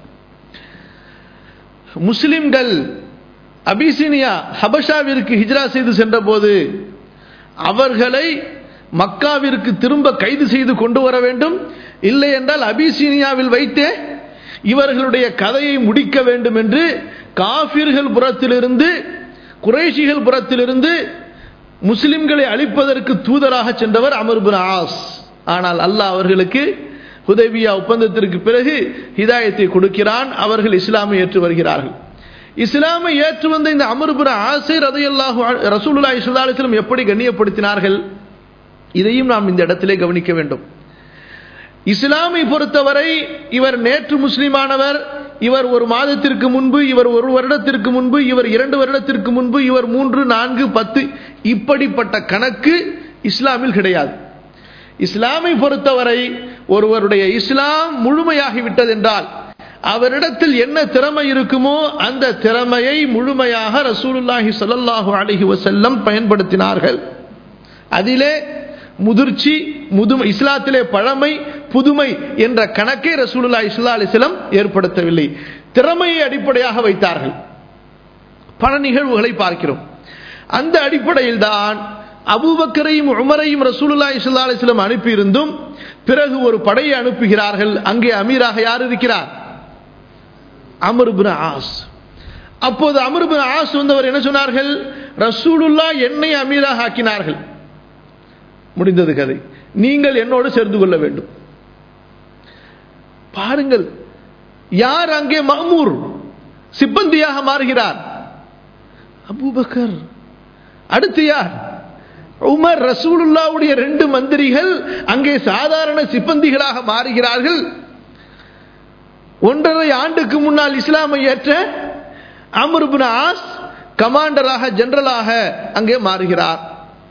முஸ்லிம்கள் அபிசினியா ஹபஷாவிற்கு ஹிஜ்ரா செய்து சென்ற போது அவர்களை மக்காவிற்கு திரும்ப கைது செய்து கொண்டு வர வேண்டும் இல்லை என்றால் அபிசீனியாவில் வைத்தே இவர்களுடைய கதையை முடிக்க வேண்டும் என்று காபிர்கள் புறத்திலிருந்து குறைஷிகள் புறத்திலிருந்து முஸ்லிம்களை அழிப்பதற்கு தூதராக சென்றவர் அமர்புன் ஆஸ் ஆனால் அல்லாஹ் அவர்களுக்கு ஹுதைபியா ஒப்பந்தத்திற்கு பிறகு ஹிதாயத்தை கொடுக்கிறான் அவர்கள் இஸ்லாமை ஏற்று வருகிறார்கள் இஸ்லாமை ஏற்று வந்த இந்த அமர்புர ஆசிர் அதையல்லாஹு ரசூலுல்லா இஸ்லாலிஸ்லம் எப்படி கண்ணியப்படுத்தினார்கள் இதையும் நாம் இந்த இடத்திலே கவனிக்க வேண்டும் இஸ்லாமை பொறுத்தவரை இவர் நேற்று முஸ்லிமானவர் இவர் ஒரு மாதத்திற்கு முன்பு இவர் ஒரு வருடத்திற்கு முன்பு இவர் இரண்டு வருடத்திற்கு முன்பு இவர் மூன்று நான்கு பத்து இப்படிப்பட்ட கணக்கு இஸ்லாமில் கிடையாது இஸ்லாமை பொறுத்தவரை ஒருவருடைய இஸ்லாம் முழுமையாகிவிட்டது என்றால் அவரிடத்தில் என்ன திறமை இருக்குமோ அந்த திறமையை முழுமையாக ரசூலுல்லாஹி ஸல்லல்லாஹு அலைஹி வஸல்லம் பயன்படுத்தினார்கள் அதிலே முதிர்ச்சி முதுமை இஸ்லாத்திலே பழமை புதுமை என்ற கணக்கை ரசூலுல்லா இஸ்லா அலிஸ்லம் ஏற்படுத்தவில்லை திறமையை அடிப்படையாக வைத்தார்கள் பல நிகழ்வுகளை பார்க்கிறோம் அந்த அடிப்படையில் தான் அபூபக்கரையும் உமரையும் ரசூலுல்லா இஸ்லா அலிஸ்லம் அனுப்பியிருந்தும் பிறகு ஒரு படையை அனுப்புகிறார்கள் அங்கே அமீராக யார் இருக்கிறார் அமருபின் ஆஸ் அப்போது அமருபின் ஆஸ் வந்தவர் என்ன சொன்னார்கள் ரசூலுல்லா என்னை அமீராக ஆக்கினார்கள் முடிந்தது கதை நீங்கள் என்னோடு சேர்ந்து கொள்ள வேண்டும் பாருங்கள் யார் அங்கே மஹமூர் சிப்பந்தியாக மாறுகிறார் அபூபக்கர் அடுத்து யார் உமர் ரசூலுல்லாவுடைய ரெண்டு மந்திரிகள் அங்கே சாதாரண சிப்பந்திகளாக மாறுகிறார்கள் ஒன்றரை ஆண்டுக்கு முன்னால் இஸ்லாமை ஏற்ற அமருபின் ஆஸ் கமாண்டராக ஜெனரலாக அங்கே மாறுகிறார்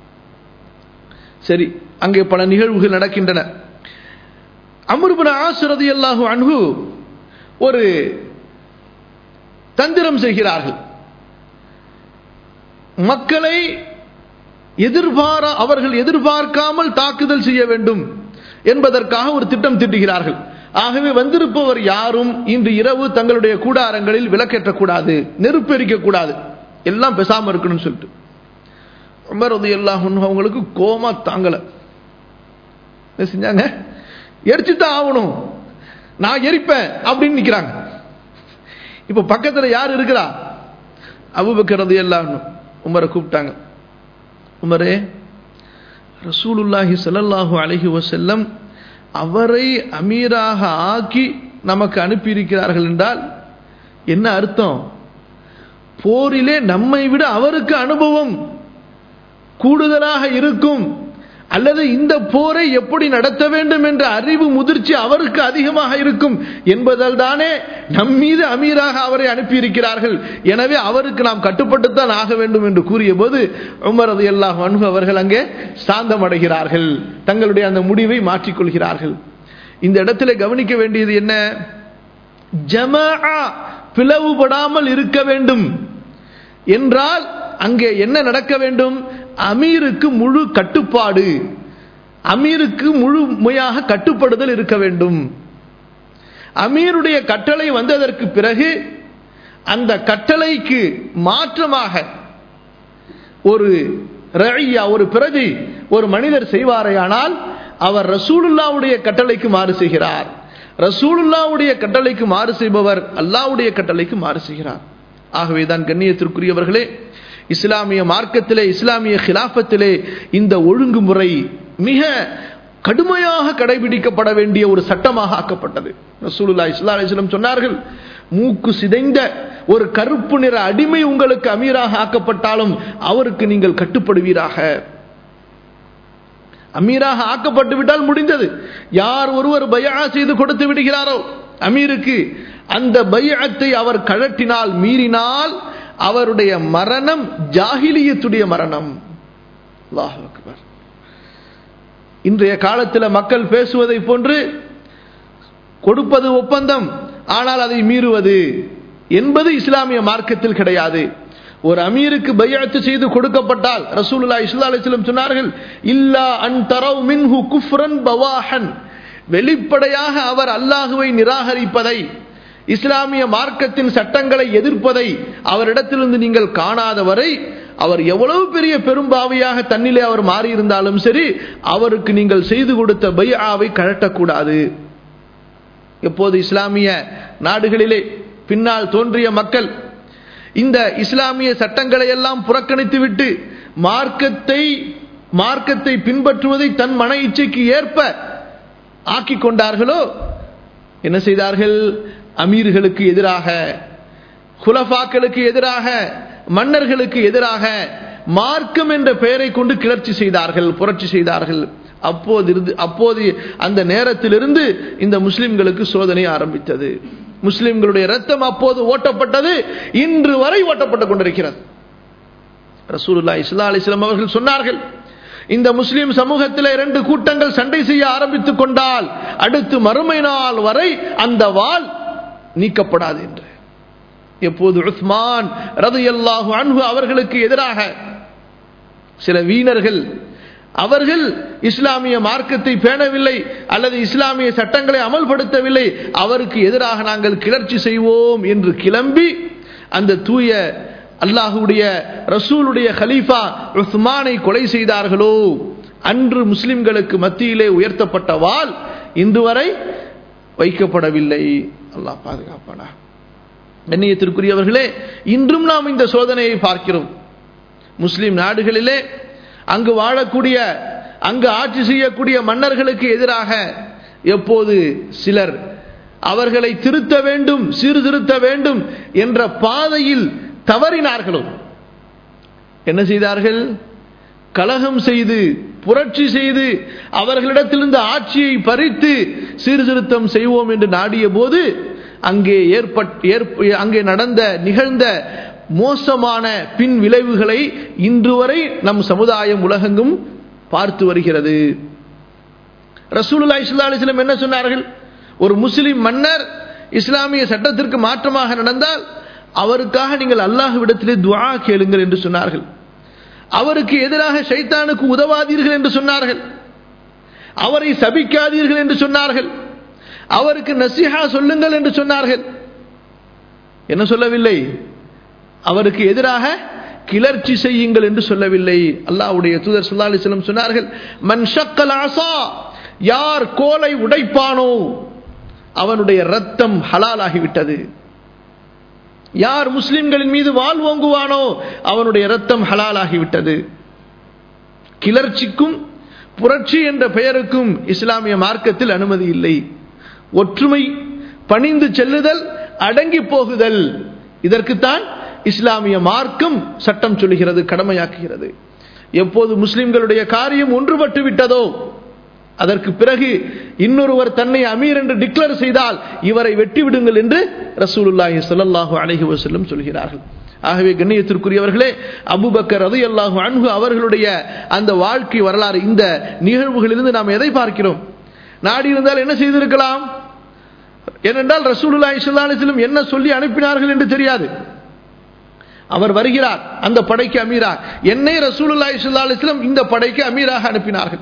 சரி அங்கே பல நிகழ்வுகள் நடக்கின்றன அமருபின் ஆசுரதி அல்லாஹு அன்பு ஒரு தந்திரம் செய்கிறார்கள் மக்களை எதிர்பார அவர்கள் எதிர்பார்க்காமல் தாக்குதல் செய்ய வேண்டும் என்பதற்காக ஒரு திட்டம் திட்டுகிறார்கள் ஆகவே வந்திருப்பவர் யாரும் இன்று இரவு தங்களுடைய கூடாரங்களில் விளக்கேற்றக்கூடாது நெருப்பு எரிக்கக்கூடாது எல்லாம் பெசாம இருக்கணும்னு சொல்லிட்டு உமர் அது எல்லாம் அவங்களுக்கு கோமா தாங்கல என்ன செஞ்சாங்க எரிச்சுதான் ஆகணும் நான் எரிப்பேன் அப்படின்னு நிக்கிறாங்க இப்ப பக்கத்துல யார் இருக்கிறா அபுபக்கரது எல்லாம் உமரை கூப்பிட்டாங்க உமரே ரசூலுல்லாஹி ஸல்லல்லாஹு அலைஹி வஸல்லம் அவரை அமீராக ஆக்கி நமக்கு அனுப்பியிருக்கிறார்கள் என்றால் என்ன அர்த்தம் போரிலே நம்மை விட அவருக்கு அனுபவம் கூடுதலாக இருக்கும் அல்லது இந்த போரை எப்படி நடத்த வேண்டும் என்ற அறிவு முதிர்ச்சி அவருக்கு அதிகமாக இருக்கும் என்பதால் தானே நம் மீது அமீராக அவரை அனுப்பியிருக்கிறார்கள் எனவே அவருக்கு நாம் கட்டுப்பட்டுத்தான் ஆக வேண்டும் என்று கூறிய போது உமர் அது எல்லாம் அன்பு அவர்கள் அங்கே சாந்தம் அடைகிறார்கள் தங்களுடைய அந்த முடிவை மாற்றிக்கொள்கிறார்கள் இந்த இடத்துல கவனிக்க வேண்டியது என்ன ஜமா பிளவுபடாமல் இருக்க வேண்டும் என்றால் அங்கே என்ன நடக்க வேண்டும் அமீருக்கு முழு கட்டுப்பாடு அமீருக்கு முழுமையாக கட்டுப்படுதல் இருக்க வேண்டும் அமீருடைய கட்டளை வந்ததற்கு பிறகு அந்த கட்டளைக்கு மாற்றமாக ஒரு ரழியா ஒரு பிரஜை ஒரு மனிதர் செய்வாரையானால் அவர் ரசூலுல்லாவுடைய கட்டளைக்கு மாறு செய்கிறார் ரசூலுல்லாவுடைய கட்டளைக்கு மாறு செய்பவர் அல்லாவுடைய கட்டளைக்கு மாறு செய்கிறார் ஆகவேதான் கண்ணியத்திற்குரியவர்களே இஸ்லாமிய மார்க்கத்திலே இஸ்லாமிய கிலாபத்திலே இந்த ஒழுங்குமுறை மிக கடுமையாக கடைபிடிக்கப்பட வேண்டிய ஒரு சட்டமாக ஆக்கப்பட்டது ரசூலுல்லா இஸ்லா அலிஸ்லம் சொன்னார்கள் மூக்கு சிதைந்த ஒரு கருப்பு நிற அடிமை உங்களுக்கு அமீராக ஆக்கப்பட்டாலும் அவருக்கு நீங்கள் கட்டுப்படுவீராக அமீராக ஆக்கப்பட்டு விட்டால் முடிந்தது யார் ஒருவர் பயா செய்து கொடுத்து விடுகிறாரோ அமீருக்கு அந்த பையத்தை அவர் கழட்டினால் மீறினால் அவருடைய மரணம் ஜாகிலியத்துடைய மரணம் இன்றைய காலத்தில் மக்கள் பேசுவதை போன்று கொடுப்பது ஒப்பந்தம் ஆனால் அதை மீறுவது என்பது இஸ்லாமிய மார்க்கத்தில் கிடையாது ஒரு அமீருக்கு பையத்து செய்து கொடுக்கப்பட்டால் ரசூலுல்லாஹி ஸல்லல்லாஹு அலைஹி வஸல்லம் சொன்னார்கள் இல்லா அன் தரவ் மின்ஹு குஃப்ரன் பவாஹன் வெளிப்படையாக அவர் அல்லாஹுவை நிராகரிப்பதை இஸ்லாமிய மார்க்கத்தின் சட்டங்களை எதிர்ப்பதை அவரிடத்திலிருந்து நீங்கள் காணாதவரை அவர் எவ்வளவு பெரிய பெரும்பாவியாக தன்னிலே அவர் மாறியிருந்தாலும் சரி அவருக்கு நீங்கள் செய்து கொடுத்த பையாவை கழட்டக்கூடாது எப்போது இஸ்லாமிய நாடுகளிலே பின்னால் தோன்றிய மக்கள் இந்த இஸ்லாமிய சட்டங்களை எல்லாம் புறக்கணித்துவிட்டு மார்க்கத்தை மார்க்கத்தை பின்பற்றுவதை தன் மன இச்சைக்கு ஏற்ப ஆக்கிக் கொண்டார்களோ என்ன செய்தார்கள் அமீர்களுக்கு எதிராக குலஃபாக்களுக்கு எதிராக மன்னர்களுக்கு எதிராக மார்க்கம் என்ற பெயரை கொண்டு கிளர்ச்சி செய்தார்கள் புரட்சி செய்தார்கள் அப்போது இருந்து அப்போது அந்த நேரத்திலிருந்து இந்த முஸ்லிம்களுக்கு சோதனை ஆரம்பித்தது முஸ்லிம்களுடைய ரத்தம் அப்போது ஓட்டப்பட்டது இன்று வரை ஓட்டப்பட்டுக் கொண்டிருக்கிறது ரசூலுல்லா இஸ்லா அலிஸ்லாம் அவர்கள் சொன்னார்கள் இந்த முஸ்லிம் சமூகத்தில் இரண்டு கூட்டங்கள் சண்டை செய்ய ஆரம்பித்துக் கொண்டால் அடுத்து மறுமை நாள் வரை அந்த வாள் நீக்கப்படாது என்று எப்போது உஸ்மான் ரது அல்லாஹு அன்பு அவர்களுக்கு எதிராக சில வீணர்கள் அவர்கள் இஸ்லாமிய மார்க்கத்தை பேணவில்லை அல்லது இஸ்லாமிய சட்டங்களை அமல்படுத்தவில்லை அவருக்கு எதிராக நாங்கள் கிளர்ச்சி செய்வோம் என்று கிளம்பி அந்த தூய அல்லாஹுடைய ரசூலுடைய ஹலீஃபா உஸ்மானை கொலை செய்தார்களோ அன்று முஸ்லிம்களுக்கு மத்தியிலே உயர்த்தப்பட்ட வாள் இன்று வரை வைக்கப்படவில்லை அல்லாஹ் பாதுகாப்பானா கண்ணியத்திற்குரியவர்களே இன்றும் நாம் இந்த சோதனையை பார்க்கிறோம் முஸ்லிம் நாடுகளிலே அங்கு வாழக்கூடிய அங்கு ஆட்சி செய்யக்கூடிய மன்னர்களுக்கு எதிராக எப்போது சிலர் அவர்களை திருத்த வேண்டும் சீர்திருத்த வேண்டும் என்ற பாதையில் தவறினார்களோ என்ன செய்தார்கள் கலகம் செய்து புரட்சி செய்து அவர்களிடத்திலிருந்து ஆட்சியை பறித்து சீர்திருத்தம் செய்வோம் என்று நாடிய போது அங்கே ஏற்பட் அங்கே நடந்த நிகழ்ந்த மோசமான பின் விளைவுகளை இன்று வரை நம் சமுதாயம் உலகெங்கும் பார்த்து வருகிறது ரசூலுல்லா இஸ்லா அலிஸ்லம் என்ன சொன்னார்கள் ஒரு முஸ்லிம் மன்னர் இஸ்லாமிய சட்டத்திற்கு மாற்றமாக நடந்தால் அவருக்காக நீங்கள் அல்லாஹ்விடத்திலே துவா கேளுங்கள் என்று சொன்னார்கள் அவருக்கு எதிராக சைத்தானுக்கு உதவாதீர்கள் என்று சொன்னார்கள் அவரை சபிக்காதீர்கள் என்று சொன்னார்கள் அவருக்கு நசிஹா சொல்லுங்கள் என்று சொன்னார்கள் என்ன சொல்லவில்லை அவருக்கு எதிராக கிளர்ச்சி செய்யுங்கள் என்று சொல்லவில்லை அல்லாஹ்வுடைய தூதர் சுல்லா அலிஸ்லம் சொன்னார்கள் மன் ஷக்கல் ஆசா யார் கோலை உடைப்பானோ அவனுடைய ரத்தம் ஹலாலாகிவிட்டது யார் முஸ்லிம்களின் மீது வாழ் ஓங்குவானோ அவனுடைய ரத்தம் ஹலாலாகிவிட்டது கிளர்ச்சிக்கும் புரட்சி என்ற பெயருக்கும் இஸ்லாமிய மார்க்கத்தில் அனுமதி இல்லை ஒற்றுமை பணிந்து செல்லுதல் அடங்கி போகுதல் இதற்குத்தான் இஸ்லாமிய மார்க்கம் சட்டம் சொல்லுகிறது கடமையாக்குகிறது எப்போது முஸ்லிம்களுடைய காரியம் ஒன்றுபட்டு விட்டதோ அதற்கு பிறகு இன்னொருவர் தன்னை அமீர் என்று டிக்ளேர் செய்தால் இவரை வெட்டி விடுங்கள் என்று ரசூலுல்லாஹி ஸல்லல்லாஹு அலைஹி வஸல்லம் சொல்கிறார்கள் ஆகவே கண்ணியத்திற்குரியவர்களே அபுபக்கர் ரதி அல்லாஹு அன்ஹு அவர்களுடைய அந்த வாழ்க்கை வரலாறு இந்த நிகழ்வுகளிலிருந்து நாம் எதை பார்க்கிறோம் நாடி இருந்தால் என்ன செய்திருக்கலாம் ஏனென்றால் ரசூலுல்லாஹி ஸல்லல்லாஹு அலைஹி வஸல்லம் என்ன சொல்லி அனுப்பினார்கள் என்று தெரியாது அவர் வருகிறார் அந்த படைக்கு அமீராக என்னை ரசூலுல்லாஹி ஸல்லல்லாஹு அலைஹி வஸல்லம் இந்த படைக்கு அமீராக அனுப்பினார்கள்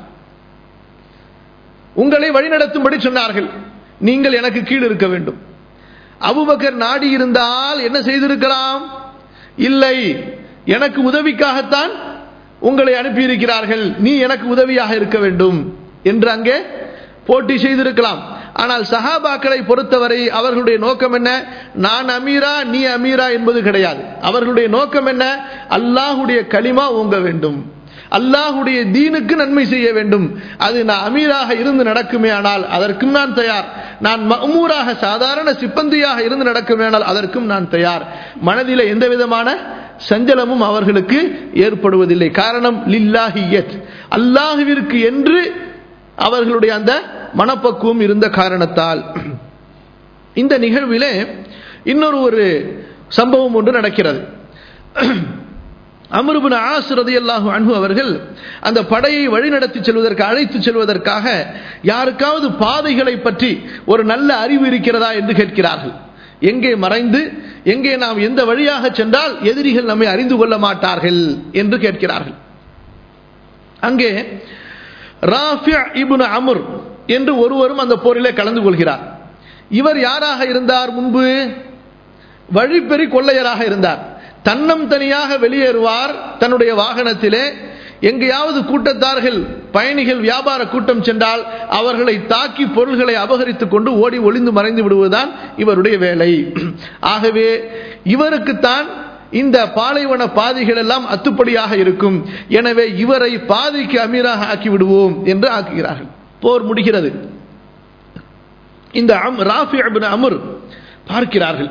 உங்களை வழிநடத்தும்படி சொன்னார்கள் நீங்கள் எனக்கு கீழ் இருக்க வேண்டும் அபுபக்கர் நாடி இருந்தால் என்ன செய்திருக்கலாம் இல்லை எனக்கு உதவிக்காகத்தான் உங்களை அனுப்பியிருக்கிறார்கள் நீ எனக்கு உதவியாக இருக்க வேண்டும் என்று அங்கே போட்டி செய்திருக்கலாம் ஆனால் சஹாபாக்களை பொறுத்தவரை அவர்களுடைய நோக்கம் என்ன நான் அமீரா நீ அமீரா என்பது கிடையாது அவர்களுடைய நோக்கம் என்ன அல்லாஹுடைய களிமா ஓங்க வேண்டும் அல்லாஹுடைய தீனுக்கு நன்மை செய்ய வேண்டும் அது நான் அமீராக இருந்து நடக்குமே ஆனால் அதற்கும் நான் தயார் நான் மமூராக சாதாரண சிப்பந்தியாக இருந்து நடக்குமே ஆனால் அதற்கும் நான் தயார் மனதில் எந்த விதமான சஞ்சலமும் அவர்களுக்கு ஏற்படுவதில்லை காரணம் லில்லாஹியத் அல்லாஹுவிற்கு என்று அவர்களுடைய அந்த மனப்பக்குவம் இருந்த காரணத்தால் இந்த நிகழ்விலே இன்னொரு ஒரு சம்பவம் ஒன்று நடக்கிறது அமருபின் ஆஸ் ரதியல்லாஹு அன்ஹு அவர்கள் அந்த படையை வழிநடத்தி செல்வதற்கு அழைத்து செல்வதற்காக யாருக்காவது பாதைகளை பற்றி ஒரு நல்ல அறிவு இருக்கிறதா என்று கேட்கிறார்கள் எங்கே மறைந்து எங்கே நாம் எந்த வழியாக சென்றால் எதிரிகள் நம்மை அறிந்து கொள்ள மாட்டார்கள் என்று கேட்கிறார்கள் அங்கே ராஃபியா இபுன் அமுர் என்று ஒருவரும் அந்த போரிலே கலந்து கொள்கிறார் இவர் யாராக இருந்தார் முன்பு வழிப்பெறி கொள்ளையராக இருந்தார் தன்னம் தனியாக வெளியேறுவார் தன்னுடைய வாகனத்திலே எங்கேயாவது கூட்டத்தார்கள் பயணிகள் வியாபார கூட்டம் சென்றால் அவர்களை தாக்கி பொருள்களை அபகரித்துக் கொண்டு ஓடி ஒளிந்து மறைந்து விடுவதுதான் இவருடைய வேலை ஆகவே இவருக்குத்தான் இந்த பாலைவன பாதைகள் எல்லாம் அத்துப்படியாக இருக்கும் எனவே இவரை பாதைக்கு அமீராக ஆக்கி விடுவோம் என்று ஆக்குகிறார்கள் போர் முடிகிறது இந்த ராஃபி அபின் அமர் பார்க்கிறார்கள்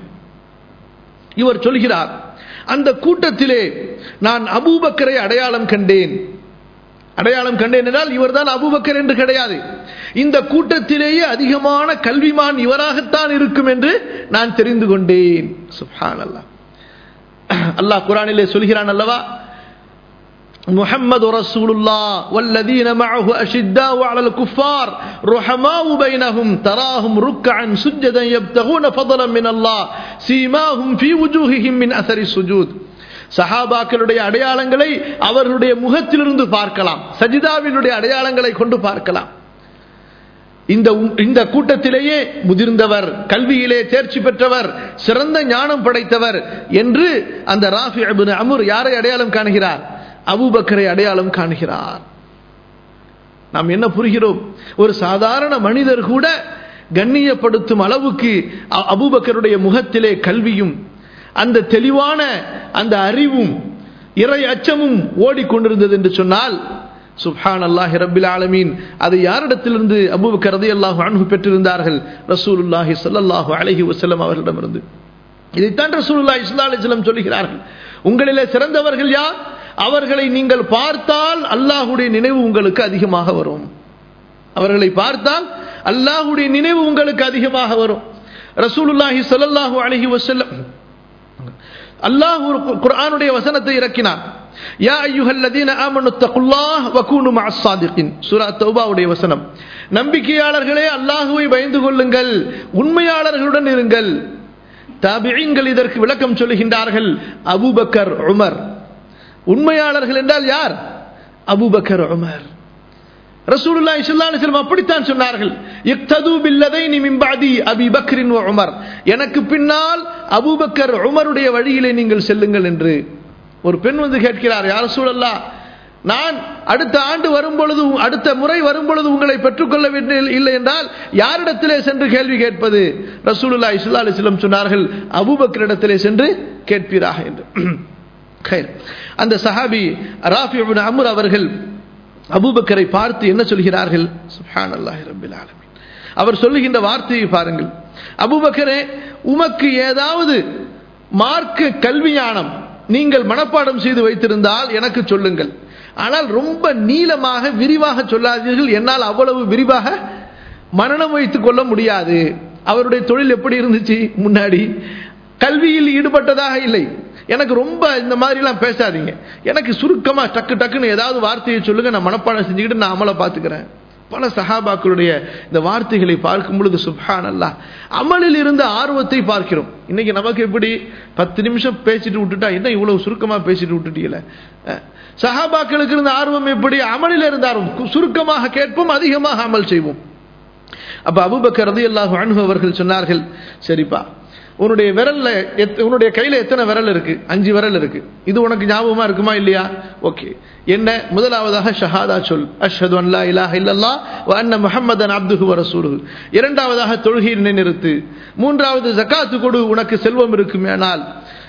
இவர் சொல்கிறார் அந்த கூட்டத்திலே நான் அபூபக்கரை அடையாளம் கண்டேன் அடையாளம் கண்டேன் என்றால் இவர்தான் அபூபக்கர் என்று கிடையாது இந்த கூட்டத்திலேயே அதிகமான கல்விமான் இவராகத்தான் இருக்கும் என்று நான் தெரிந்து கொண்டேன் சுஹான் அல்லா அல்லாஹ் குரானிலே சொல்கிறான் அல்லவா محمد رسول الله والذين معه أشداء على الكفار رحماء بينهم تراهم ركعا سجدا يبتغون فضلا من الله سيماهم في وجوههم من أثر السجود சஹாபாக்களுடைய அடையாளங்களை அவர்களுடைய முகத்திலிருந்து பார்க்கலாம் சஜிதாவினுடைய அடையாளங்களை கொண்டு பார்க்கலாம் இந்த இந்த கூட்டத்திலேயே முதிர்ந்தவர் கல்வியிலே தேர்ச்சி பெற்றவர் சிறந்த ஞானம் படைத்தவர் என்று அந்த ராஃபி அமுர் யாரை அடையாளம் காணுகிறார் அபூபக்கரை அடையாளம் காணுகிறார் நாம் என்ன புரிகிறோம் ஒரு சாதாரண மனிதர் கூட கண்ணியப்படுத்தும் அளவுக்கு அபூபக்கருடைய முகத்திலே கல்வியும் அந்த தெளிவான அந்த அறிவும் இறை அச்சமும் ஓடிக்கொண்டிருந்தது என்று சொன்னால் சுப்ஹான் அல்லாஹி ரபில் ஆலமீன் அதை யாரிடத்திலிருந்து அபூபக்கர் ரதி அல்லாஹு அன்பு பெற்றிருந்தார்கள் ரசூலுல்லாஹி சல்லாஹூ அலஹி வசல்லம் அவர்களிடமிருந்து இதைத்தான் ரசூலுல்லா இஸ்லா அலிஸ்லம் சொல்லுகிறார்கள் உங்களிலே சிறந்தவர்கள் யார் அவர்களை நீங்கள் பார்த்தால் அல்லாஹுடைய நினைவு உங்களுக்கு அதிகமாக வரும் அவர்களை பார்த்தால் அல்லாஹுடைய நினைவு உங்களுக்கு அதிகமாக வரும் ரசூலுல்லாஹி சல்லாஹூ அலஹி வசல்லம் அல்லாஹ் ஒரு குர்ஆனுடைய வசனத்தை இறக்கினார் யா ஐயுஹல்லதீன ஆமனு தகுல்லாஹ் வகூனு மஅஸ் சாதிகின் சூரா தௌபாவுடைய வசனம் நம்பிக்கையாளர்களே அல்லாஹுவை பயந்து கொள்ளுங்கள் உண்மையாளர்களுடன் இருங்கள் தாபியீன்கள் இதற்கு விளக்கம் சொல்லுகின்றார்கள் அபூபக்கர் உமர் உண்மையாளர்கள் என்றால் யார் அபூபக்கர் உமர் ரசூலுல்லாஹி ஸல்லல்லாஹு அலைஹி வஸல்லம் அப்படித்தான் சொன்னார்கள் இக்தது பில்லதைனி மின் பஅதி அபி பக்ரின் வ உமர் எனக்கு பின்னால் அபூபக்கர் உமருடைய வழியிலே நீங்கள் செல்லுங்கள் என்று ஒரு பெண் வந்து கேட்கிறார் யார் ரசூலல்லாஹ் நான் அடுத்த ஆண்டு வரும் பொழுது அடுத்த முறை வரும் பொழுது உங்களை பெற்றுக்கொள்ள இல்லை என்றால் யாரிடத்திலே சென்று கேள்வி கேட்பது ரசூலுல்லா இஸ்லா அலிஸ்லம் சொன்னார்கள் அபூபக்கரிடத்திலே சென்று கேட்பீராக என்று அந்த சஹாபி ராஃபி அமுர் அவர்கள் அபூபக்கரை பார்த்து என்ன சொல்கிறார்கள் சுஹான் அல்லாஹி ரபில் ஆலமின் அவர் சொல்லுகின்ற வார்த்தையை பாருங்கள் அபூபக்கரே உமக்கு ஏதாவது மார்க்க கல்வியானம் நீங்கள் மனப்பாடம் செய்து வைத்திருந்தால் எனக்கு சொல்லுங்கள் ஆனால் ரொம்ப நீளமாக விரிவாக சொல்லாதீர்கள் என்னால் அவ்வளவு விரிவாக மரணம் வைத்துக் கொள்ள முடியாது அவருடைய தொழில் எப்படி இருந்துச்சு முன்னாடி கல்வியில் ஈடுபட்டதாக இல்லை எனக்கு ரொம்ப இந்த மாதிரிலாம் பேசாதீங்க எனக்கு சுருக்கமாக டக்கு டக்குன்னு ஏதாவது வார்த்தையை சொல்லுங்க நான் மனப்பாடம் செஞ்சுக்கிட்டு நான் அமலை பார்த்துக்கிறேன் பல சஹாபாக்களுடைய இந்த வார்த்தைகளை பார்க்கும் பொழுது சுப்ஹான் அல்லா அமலில் இருந்த ஆர்வத்தை பார்க்கிறோம் இன்னைக்கு நமக்கு எப்படி பத்து நிமிஷம் பேசிட்டு விட்டுட்டா என்ன இவ்வளவு சுருக்கமாக பேசிட்டு விட்டுட்டீங்களே சஹாபாக்களுக்கு இருந்த ஆர்வம் எப்படி அமலில் இருந்த ஆர்வம் சுருக்கமாக கேட்போம் அதிகமாக அமல் செய்வோம் அப்ப அபுபக்கர் ரதி அல்லாஹு அன்பு அவர்கள் சொன்னார்கள் சரிப்பா உன்னுடைய விரல்ல உன்னுடைய கையில எத்தனை விரல் இருக்கு அஞ்சு விரல் இருக்கு இது உனக்கு ஞாபகமா இருக்குமா இல்லையா ஓகே என்ன முதலாவதாக ஷஹாதா சொல் அஷ்ஹது அல்லா இலாஹ இல்லல்லா வ அன்ன முஹம்மதன் அப்துஹு வ ரசூலுஹு இரண்டாவதாக தொழுகை நிறுத்து மூன்றாவது ஜகாத்து கொடு உனக்கு செல்வம் இருக்குமேனால்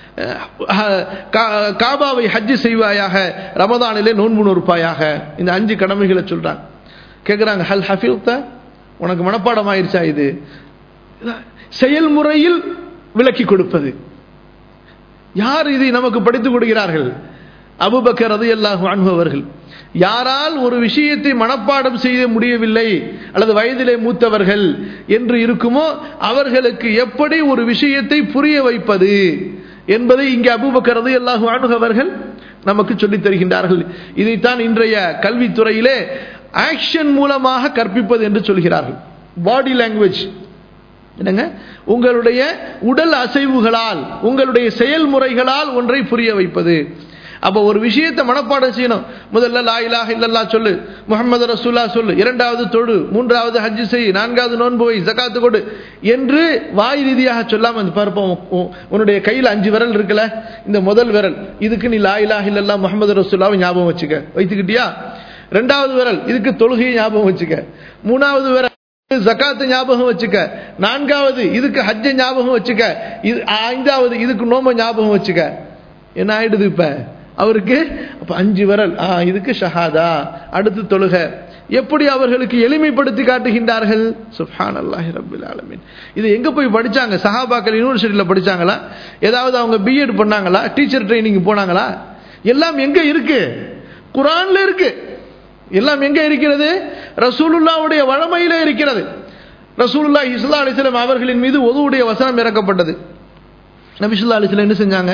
காபாவை ஹஜ்ஜு செய்வாயாக ரமதானிலே நோன்பு நொறுப்பாயாக இந்த அஞ்சு கடமைகளை சொல்றாங்க கேட்குறாங்க ஹல் ஹஃபில்த உனக்கு மனப்பாடம் ஆயிடுச்சா இது செயல்முறையில் விளக்கி கொடுப்பது யார் இதை நமக்கு படித்துக் கொடுக்கிறார்கள் அபுபக்கர் அது அல்லாஹு அனுபவர்கள் யாரால் ஒரு விஷயத்தை மனப்பாடம் செய்ய முடியவில்லை அல்லது வயதிலே மூத்தவர்கள் என்று இருக்குமோ அவர்களுக்கு எப்படி ஒரு விஷயத்தை புரிய வைப்பது என்பதை இங்கே அபூபக்கர் ரலியல்லாஹு அன்ஹு அவர்கள் நமக்கு சொல்லித் தருகின்றார்கள் இதைத்தான் இன்றைய கல்வித்துறையிலே ஆக்ஷன் மூலமாக கற்பிப்பது என்று சொல்கிறார்கள் பாடி லாங்குவேஜ் என்னங்க உங்களுடைய உடல் அசைவுகளால் உங்களுடைய செயல்முறைகளால் ஒன்றை புரிய வைப்பது அப்போ ஒரு விஷயத்தை மனப்பாடம் செய்யணும் முதல்ல லா இலாஹ இல்லல்லா சொல்லு முகமது ரசூல்லா சொல்லு இரண்டாவது தொழு மூன்றாவது ஹஜ்ஜு செய் நான்காவது நோன்பு வை ஜகாத்து கொடு என்று வாய் ரீதியாக சொல்லாம அந்த பார்ப்போம் உன்னுடைய கையில் அஞ்சு விரல் இருக்குல்ல இந்த முதல் விரல் இதுக்கு நீ லா இலாஹ இல்லல்லா முகமது ரசூல்லாவை ஞாபகம் வச்சுக்க வைத்துக்கிட்டியா ரெண்டாவது விரல் இதுக்கு தொழுகையை ஞாபகம் வச்சுக்க மூணாவது விரல் ஜக்காத்து ஞாபகம் வச்சுக்க நான்காவது இதுக்கு ஹஜ்ஜ ஞாபகம் வச்சுக்க இது ஐந்தாவது இதுக்கு நோம்ப ஞாபகம் வச்சுக்க என்ன ஆயிடுது இப்ப அவருக்கு அப்ப அஞ்சு விரல் ஆ இதுக்கு ஷஹாதா அடுத்து தொழுக எப்படி அவர்களுக்கு எளிமைப்படுத்தி காட்டுகின்றார்கள் சுப்ஹான் அல்லாஹி ரபில் ஆலமின் இது எங்க போய் படிச்சாங்க சஹாபாக்கள் யூனிவர்சிட்டியில படிச்சாங்களா ஏதாவது அவங்க பிஎட் பண்ணாங்களா டீச்சர் ட்ரைனிங் போனாங்களா எல்லாம் எங்க இருக்கு குரான்ல இருக்கு எல்லாம் எங்க இருக்கிறது ரசூலுல்லாவுடைய வளமையில இருக்கிறது ரசூலுல்லா இஸ்லா அலிஸ்லாம் அவர்களின் மீது ஒதுவுடைய வசனம் இறக்கப்பட்டது நபிசுல்லா அலிஸ்லாம் என்ன செஞ்சாங்க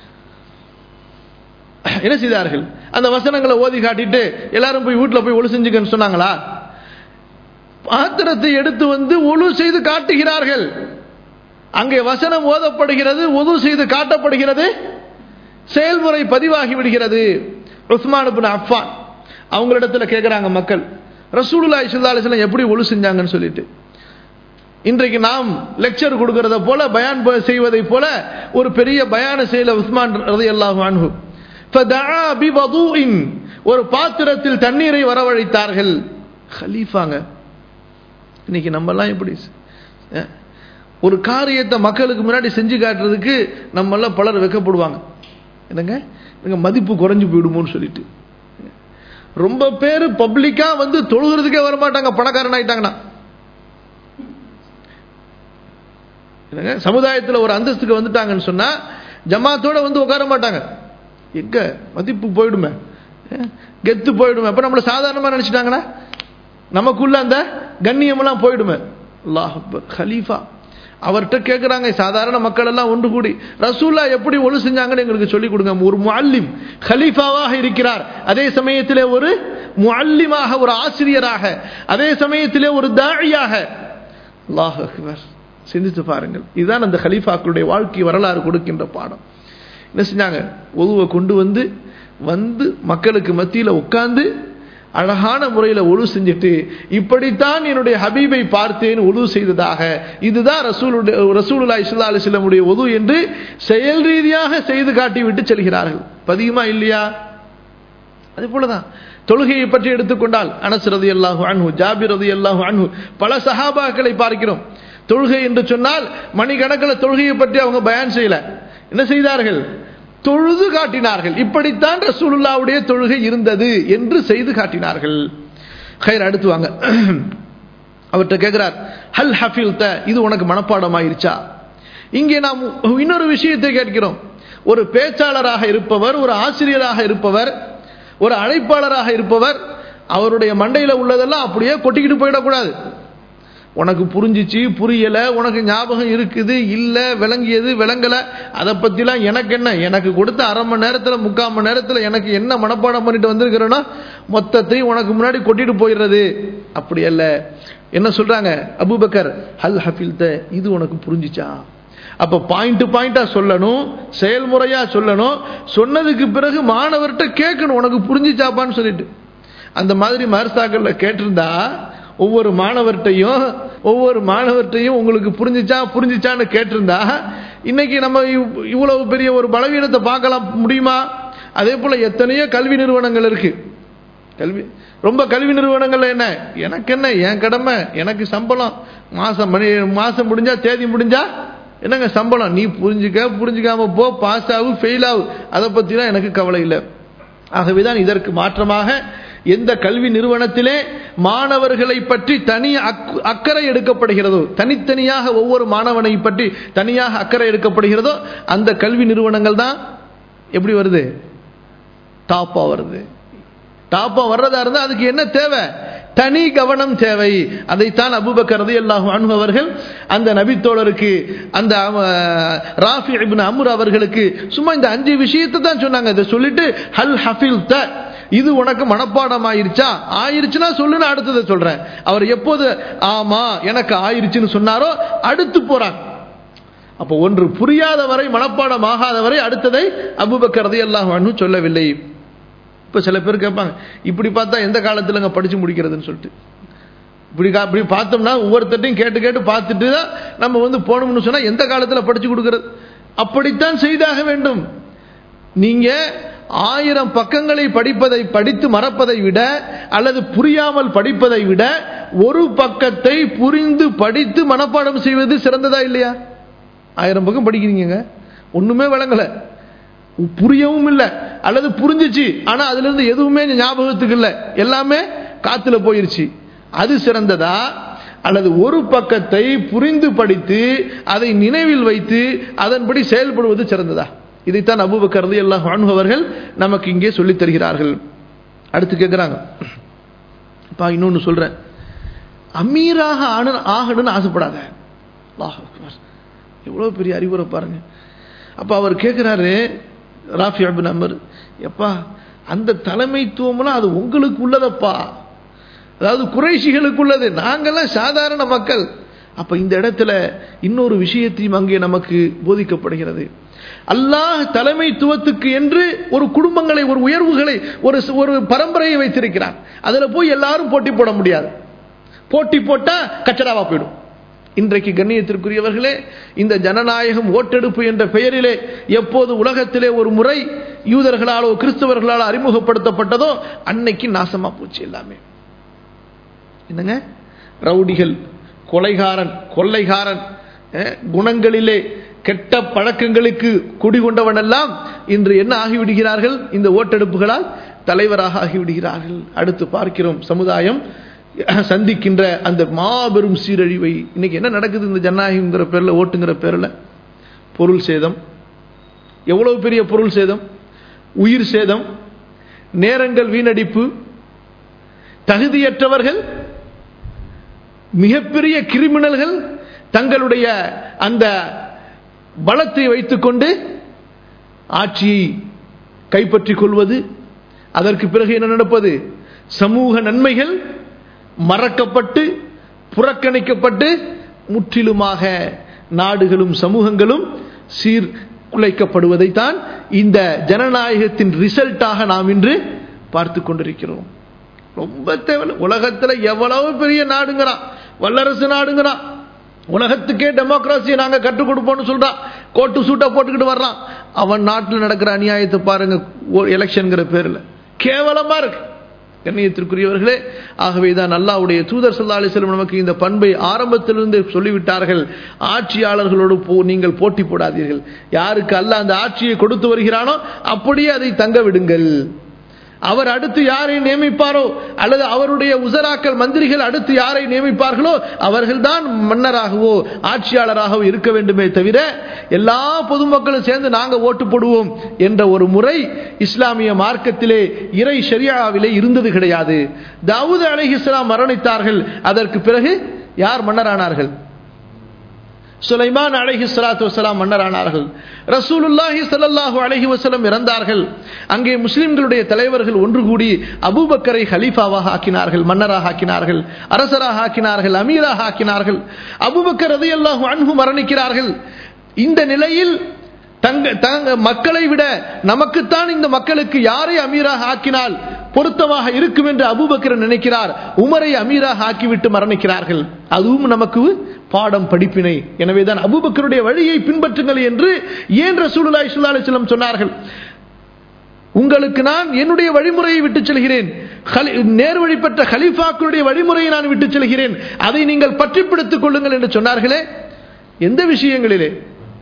என்ன செய்தார்கள் அந்த வசனங்களை ஓதி காட்டிட்டு எல்லாரும் போய் வீட்டில் போய் ஒழு செஞ்சுக்கன்னு சொன்னாங்களா பாத்திரத்தை எடுத்து வந்து ஒழு செய்து காட்டுகிறார்கள் அங்கே வசனம் ஓதப்படுகிறது ஒது செய்து காட்டப்படுகிறது செயல்முறை பதிவாகி விடுகிறது உஸ்மான் அஃபான் அவங்களிடத்துல கேட்குறாங்க மக்கள் ரசூலுல்லா இசுல்லா அலிஸ்லாம் எப்படி ஒழு செஞ்சாங்கன்னு சொல்லிட்டு இன்றைக்கு நாம் லெக்சர் கொடுக்கறத போல பயான் செய்வதை போல ஒரு பெரிய பயான செய்யல உஸ்மான் ரதி அல்லாஹு அன்ஹு ஒரு பாத்திரத்தில் தண்ணீரை வரவழைத்தார்கள் ஹலீஃபாங்க இன்னைக்கு நம்மெல்லாம் எப்படி ஒரு காரியத்தை மக்களுக்கு முன்னாடி செஞ்சு காட்டுறதுக்கு நம்மெல்லாம் பலர் வைக்கப்படுவாங்க என்னங்க மதிப்பு குறைஞ்சு போயிடுமோன்னு சொல்லிட்டு ரொம்ப பேர் பப்ளிக்கா வந்து தொழுகிறதுக்கே வரமாட்டாங்க பணக்காரன் ஆயிட்டாங்கன்னா சமுதாயத்தில் ஒரு அந்தஸ்துக்கு வந்துட்டாங்கன்னு சொன்னா ஜமாத்தோட வந்து உட்கார மாட்டாங்க எங்க மதிப்பு போயிடுமே கெத்து போயிடுமே அப்ப நம்மள சாதாரணமா நினைச்சிட்டாங்கன்னா நமக்குள்ள அந்த கண்ணியமெல்லாம் போயிடுமே அல்லாஹ் ஹலீஃபா அவர்கிட்ட கேட்குறாங்க சாதாரண மக்கள் எல்லாம் ஒன்று கூடி ரசூல்லா எப்படி ஒழு செஞ்சாங்கன்னு எங்களுக்கு சொல்லிக் கொடுங்க ஒரு முல்லிம் ஹலீஃபாவாக இருக்கிறார் அதே சமயத்திலே ஒரு முல்லிமாக ஒரு ஆசிரியராக அதே சமயத்திலே ஒரு தாழியாக அல்லாஹ் அக்பர் சிந்தித்து பாருங்கள் இதுதான் அந்த ஹலீஃபாக்களுடைய வாழ்க்கை வரலாறு கொடுக்கின்ற பாடம் என்ன செஞ்சாங்க ஒதுவை கொண்டு வந்து வந்து மக்களுக்கு மத்தியில் உட்கார்ந்து அழகான முறையில் ஒழு செஞ்சுட்டு இப்படித்தான் என்னுடைய ஹபீபை பார்த்தேன் ஒழு செய்ததாக இதுதான் ரசூலுடைய ரசூலுல்லா இஸ்லா அலிஸ்லமுடைய ஒது என்று செயல் ரீதியாக செய்து காட்டிவிட்டு செல்கிறார்கள் பதியுமா இல்லையா அது போலதான் தொழுகையை பற்றி எடுத்துக்கொண்டால் அனஸ் ரதி அல்லாஹு அன்ஹு ஜாபிர் ரதி அல்லாஹு அன்ஹு பல சஹாபாக்களை பார்க்கிறோம் தொழுகை என்று சொன்னால் மணிக்கணக்கில் தொழுகையை பற்றி அவங்க பயன் செய்யல என்ன செய்தார்கள் தொழுது காட்டினார்கள் இப்படித்தான் ரசூலுல்லாவுடைய தொழுகை இருந்தது என்று செய்து காட்டினார்கள் ஹைர் அடுத்து வாங்க அவர்கிட்ட கேட்கிறார் ஹல் ஹஃபில் த இது உனக்கு மனப்பாடம் ஆயிருச்சா இங்கே நாம் இன்னொரு விஷயத்தை கேட்கிறோம் ஒரு பேச்சாளராக இருப்பவர் ஒரு ஆசிரியராக இருப்பவர் ஒரு அழைப்பாளராக இருப்பவர் அவருடைய மண்டையில் உள்ளதெல்லாம் அப்படியே கொட்டிக்கிட்டு போயிடக்கூடாது உனக்கு புரிஞ்சிச்சு புரியல உனக்கு ஞாபகம் இருக்குது இல்ல விளங்கியது விளங்கல அதை பத்திலாம் எனக்கு என்ன எனக்கு கொடுத்த அரை மணி நேரத்துல முக்கால் மணி நேரத்துல எனக்கு என்ன மனப்பாடம் பண்ணிட்டு வந்திருக்கிறேன்னா மொத்தத்தையும் உனக்கு முன்னாடி கொட்டிட்டு போயிடுறது அப்படி அல்ல என்ன சொல்றாங்க அபுபக்கர் ஹல் ஹஃபில் இது உனக்கு புரிஞ்சிச்சா அப்ப பாயிண்ட் பாயிண்டா சொல்லணும் செயல்முறையா சொல்லணும் சொன்னதுக்கு பிறகு மாணவர்கிட்ட கேட்கணும் உனக்கு புரிஞ்சிச்சாப்பான்னு சொல்லிட்டு அந்த மாதிரி மர்சாக்கள்ல கேட்டிருந்தா ஒவ்வொரு மாணவர்கிட்டையும் ஒவ்வொரு மாணவர்கிட்டையும் உங்களுக்கு புரிஞ்சிச்சா புரிஞ்சிச்சான்னு கேட்டிருந்தா இன்னைக்கு நம்ம இவ்வளவு பெரிய ஒரு பலவீனத்தை பார்க்கலாம் முடியுமா அதே போல எத்தனையோ கல்வி நிறுவனங்கள் இருக்கு கல்வி ரொம்ப கல்வி நிறுவனங்கள்ல என்ன எனக்கு என்ன என் கடமை எனக்கு சம்பளம் மாசம் மணி மாசம் முடிஞ்சா தேதி முடிஞ்சா என்னங்க சம்பளம் நீ புரிஞ்சுக்க புரிஞ்சுக்காம போ பாஸ் ஆகு ஃபெயில் ஆகு அதை பத்திலாம் எனக்கு கவலை இல்லை ஆகவேதான் இதற்கு மாற்றமாக எந்த கல்வி நிறுவனத்திலே மாணவர்களை பற்றி தனி அக்கறை எடுக்கப்படுகிறதோ தனித்தனியாக ஒவ்வொரு மாணவனை பற்றி தனியாக அக்கறை எடுக்கப்படுகிறதோ அந்த கல்வி நிறுவனங்கள் தான் எப்படி வருது டாப்பா வருது டாப்பா வர்றதா இருந்தா அதுக்கு என்ன தேவை தனி கவனம் தேவை அதைத்தான் அபூபக்கர் ரலியல்லாஹு அன்ஹு அவர்கள் அந்த நபித்தோழருக்கு அந்த அஹ், ராஃபி இப்னு அம்ர் அவர்களுக்கு சும்மா இந்த அஞ்சு விஷயத்தை தான் சொன்னாங்க இதை சொல்லிட்டு ஹல் ஹஃபில் த இது உனக்கு மனப்பாடம் ஆயிருச்சா ஆயிருச்சுன்னா சொல்லு நான் அடுத்ததை சொல்றேன் அவர் எப்போது ஆமா எனக்கு ஆயிருச்சுன்னு சொன்னாரோ அடுத்து போறாங்க அப்போ ஒன்று புரியாத வரை மனப்பாடம் ஆகாத வரை அடுத்ததை அபூபக்கர் ரலியல்லாஹு அன்ஹு சொல்லவில்லை இப்போ சில பேர் கேட்பாங்க இப்படி பார்த்தா எந்த காலத்துலங்க படிச்சு முடிக்கிறதுன்னு சொல்லிட்டு இப்படி கா- இப்படி பார்த்தோம்னா ஒவ்வொருத்தட்டையும் கேட்டு கேட்டு பார்த்துட்டு தான் நம்ம வந்து போகணும்னு சொன்னா எந்த காலத்துல படிச்சு கொடுக்கிறது அப்படித்தான் செய்தாக வேண்டும் நீங்க ஆயிரம் பக்கங்களை படிப்பதை படித்து மறப்பதை விட அல்லது புரியாமல் படிப்பதை விட ஒரு பக்கத்தை புரிந்து படித்து மனப்பாடம் செய்வது சிறந்ததா இல்லையா ஆயிரம் பக்கம் படிக்கிறீங்க ஒண்ணுமே விளங்கல புரியவும் இல்லை அல்லது புரிஞ்சிச்சு ஆனா அதுல இருந்து எதுவுமே ஞாபகத்துக்கு இல்லை எல்லாமே காத்துல போயிருச்சு அது சிறந்ததா அல்லது ஒரு பக்கத்தை புரிந்து படித்து அதை நினைவில் வைத்து அதன்படி செயல்படுவது சிறந்ததா இதைத்தான் அபூபக்கர் ரலியல்லாஹு அன்ஹு அவர்கள் நமக்கு இங்கே சொல்லித் தருகிறார்கள் அடுத்து கேட்குறாங்க பா இன்னொன்னு சொல்றேன் அமீராக ஆன ஆகணும்னு ஆசைப்படாத அல்லாஹ் அக்பர் எவ்வளோ பெரிய அறிவுரை பாருங்க அப்போ அவர் கேட்குறாரு ராஃபி அபின் அமர் எப்பா அந்த தலைமைத்துவம்லாம் அது உங்களுக்கு உள்ளதப்பா அதாவது குறைஷிகளுக்கு உள்ளது நாங்கெல்லாம் சாதாரண மக்கள் அப்ப இந்த இடத்துல இன்னொரு விஷயத்தையும் அங்கே நமக்கு போதிக்கப்படுகிறது அல்லாஹ் தலைமைத்துவத்துக்கு என்று ஒரு குடும்பங்களை ஒரு உயர்வுகளை ஒரு ஒரு பரம்பரையை வைத்திருக்கிறார் அதுல போய் எல்லாரும் போட்டி போட முடியாது போட்டி போட்டா கச்சடாவா போயிடும் இன்றைக்கு கண்ணியத்திற்குரியவர்களே இந்த ஜனநாயகம் ஓட்டெடுப்பு என்ற பெயரிலே எப்போது உலகத்திலே ஒரு முறை யூதர்களாலோ கிறிஸ்தவர்களாலோ அறிமுகப்படுத்தப்பட்டதோ அன்னைக்கு நாசமா போச்சு எல்லாமே என்னங்க ரவுடிகள் கொலைகாரன் கொள்ளைகாரன் அஹ், குணங்களிலே கெட்ட பழக்கங்களுக்கு குடிகொண்டவனெல்லாம் இன்று என்ன ஆகிவிடுகிறார்கள் இந்த ஓட்டெடுப்புகளால் தலைவராக ஆகிவிடுகிறார்கள் அடுத்து பார்க்கிறோம் சமுதாயம் சந்திக்கின்ற அந்த மாபெரும் சீரழிவை இன்னைக்கு என்ன நடக்குது இந்த ஜனநாயகங்கிற பேர்ல ஓட்டுங்கிற பேர்ல பொருள் சேதம் எவ்வளவு பெரிய பொருள் சேதம் உயிர் சேதம் நேரங்கள் வீணடிப்பு தகுதியற்றவர்கள் மிகப்பெரிய கிரிமினல்கள் தங்களுடைய அந்த பலத்தை வைத்துக்கொண்டு ஆட்சியை கைப்பற்றிக் கொள்வது அதற்கு பிறகு என்ன நடப்பது சமூக நன்மைகள் மறக்கப்பட்டு புறக்கணிக்கப்பட்டு முற்றிலுமாக நாடுகளும் சமூகங்களும் சீர்குலைக்கப்படுவதைத்தான் இந்த ஜனநாயகத்தின் ரிசல்ட்டாக நாம் இன்று பார்த்து கொண்டிருக்கிறோம் ரொம்ப தேவை உலகத்துல எவ்வளவு பெரிய நாடுங்கிறான் வல்லரசு நாடுங்கிறான் உலகத்துக்கே டெமோக்ராசியை நாங்க கற்றுக் கொடுப்போம்னு சொல்றான் கோட்டு சூட்டை போட்டுக்கிட்டு வர்றான் அவன் நாட்டில் நடக்கிற அநியாயத்தை பாருங்க எலெக்ஷன்ங்கிற பேர்ல கேவலமா இருக்கு கண்ணியத்திற்குரியவர்களே ஆகவே தான் அல்லாவுடைய தூதர் சல்லா அலிஸ்லம் நமக்கு இந்த பண்பை ஆரம்பத்திலிருந்து சொல்லிவிட்டார்கள் ஆட்சியாளர்களோடு போ நீங்கள் போட்டி போடாதீர்கள் யாருக்கு அல்லாஹ் அந்த ஆட்சியை கொடுத்து வருகிறானோ அப்படியே அதை தங்க விடுங்கள் அவர் அடுத்து யாரை நியமிப்பாரோ அல்லது அவருடைய உசராக்கள் மந்திரிகள் அடுத்து யாரை நியமிப்பார்களோ அவர்கள்தான் மன்னராகவோ ஆட்சியாளராகவோ இருக்க வேண்டுமே தவிர எல்லா பொதுமக்களும் சேர்ந்து நாங்க ஓட்டு போடுவோம் என்ற ஒரு முறை இஸ்லாமிய மார்க்கத்திலே இறை ஷரியாவிலே இருந்தது கிடையாது தாவூத் அலைஹிஸ்லாம் மரணித்தார்கள் அதற்கு பிறகு யார் மன்னரானார்கள் சுலைமான் அலஹி சலாத்து வசலாம் மன்னரானார்கள் ரசூலுல்லாஹி சல்லாஹு அலஹி வசலம் இறந்தார்கள் அங்கே முஸ்லிம்களுடைய தலைவர்கள் ஒன்று கூடி அபூபக்கரை ஹலீஃபாவாக ஆக்கினார்கள் மன்னராக ஆக்கினார்கள் அரசராக ஆக்கினார்கள் அமீராக ஆக்கினார்கள் அபூபக்கர் ரதி அல்லாஹு அன்ஹு மரணிக்கிறார்கள் இந்த நிலையில் தங்க தங்க மக்களை விட நமக்குத்தான் இந்த மக்களுக்கு யாரை அமீராக ஆக்கினால் பொருத்தமாக இருக்கும் என்று அபூபக்கர் நினைக்கிறார் உமரை அமீராக ஆக்கிவிட்டு மரணிக்கிறார்கள் அதுவும் நமக்கு பாடம் படிப்பினை எனவேதான் அபூபக்கருடைய வழியை பின்பற்றுங்கள் என்று ஏன் ரசூலுல்லாஹி ஸல்லல்லாஹு அலைஹி வஸல்லம் சொன்னார்கள் உங்களுக்கு நான் என்னுடைய வழிமுறையை விட்டு செல்கிறேன் நேர்வழி பெற்ற ஹலீஃபாக்களுடைய வழிமுறையை நான் விட்டு செல்கிறேன் அதை நீங்கள் பற்றி பிடித்துக் கொள்ளுங்கள் என்று சொன்னார்களே எந்த விஷயங்களிலே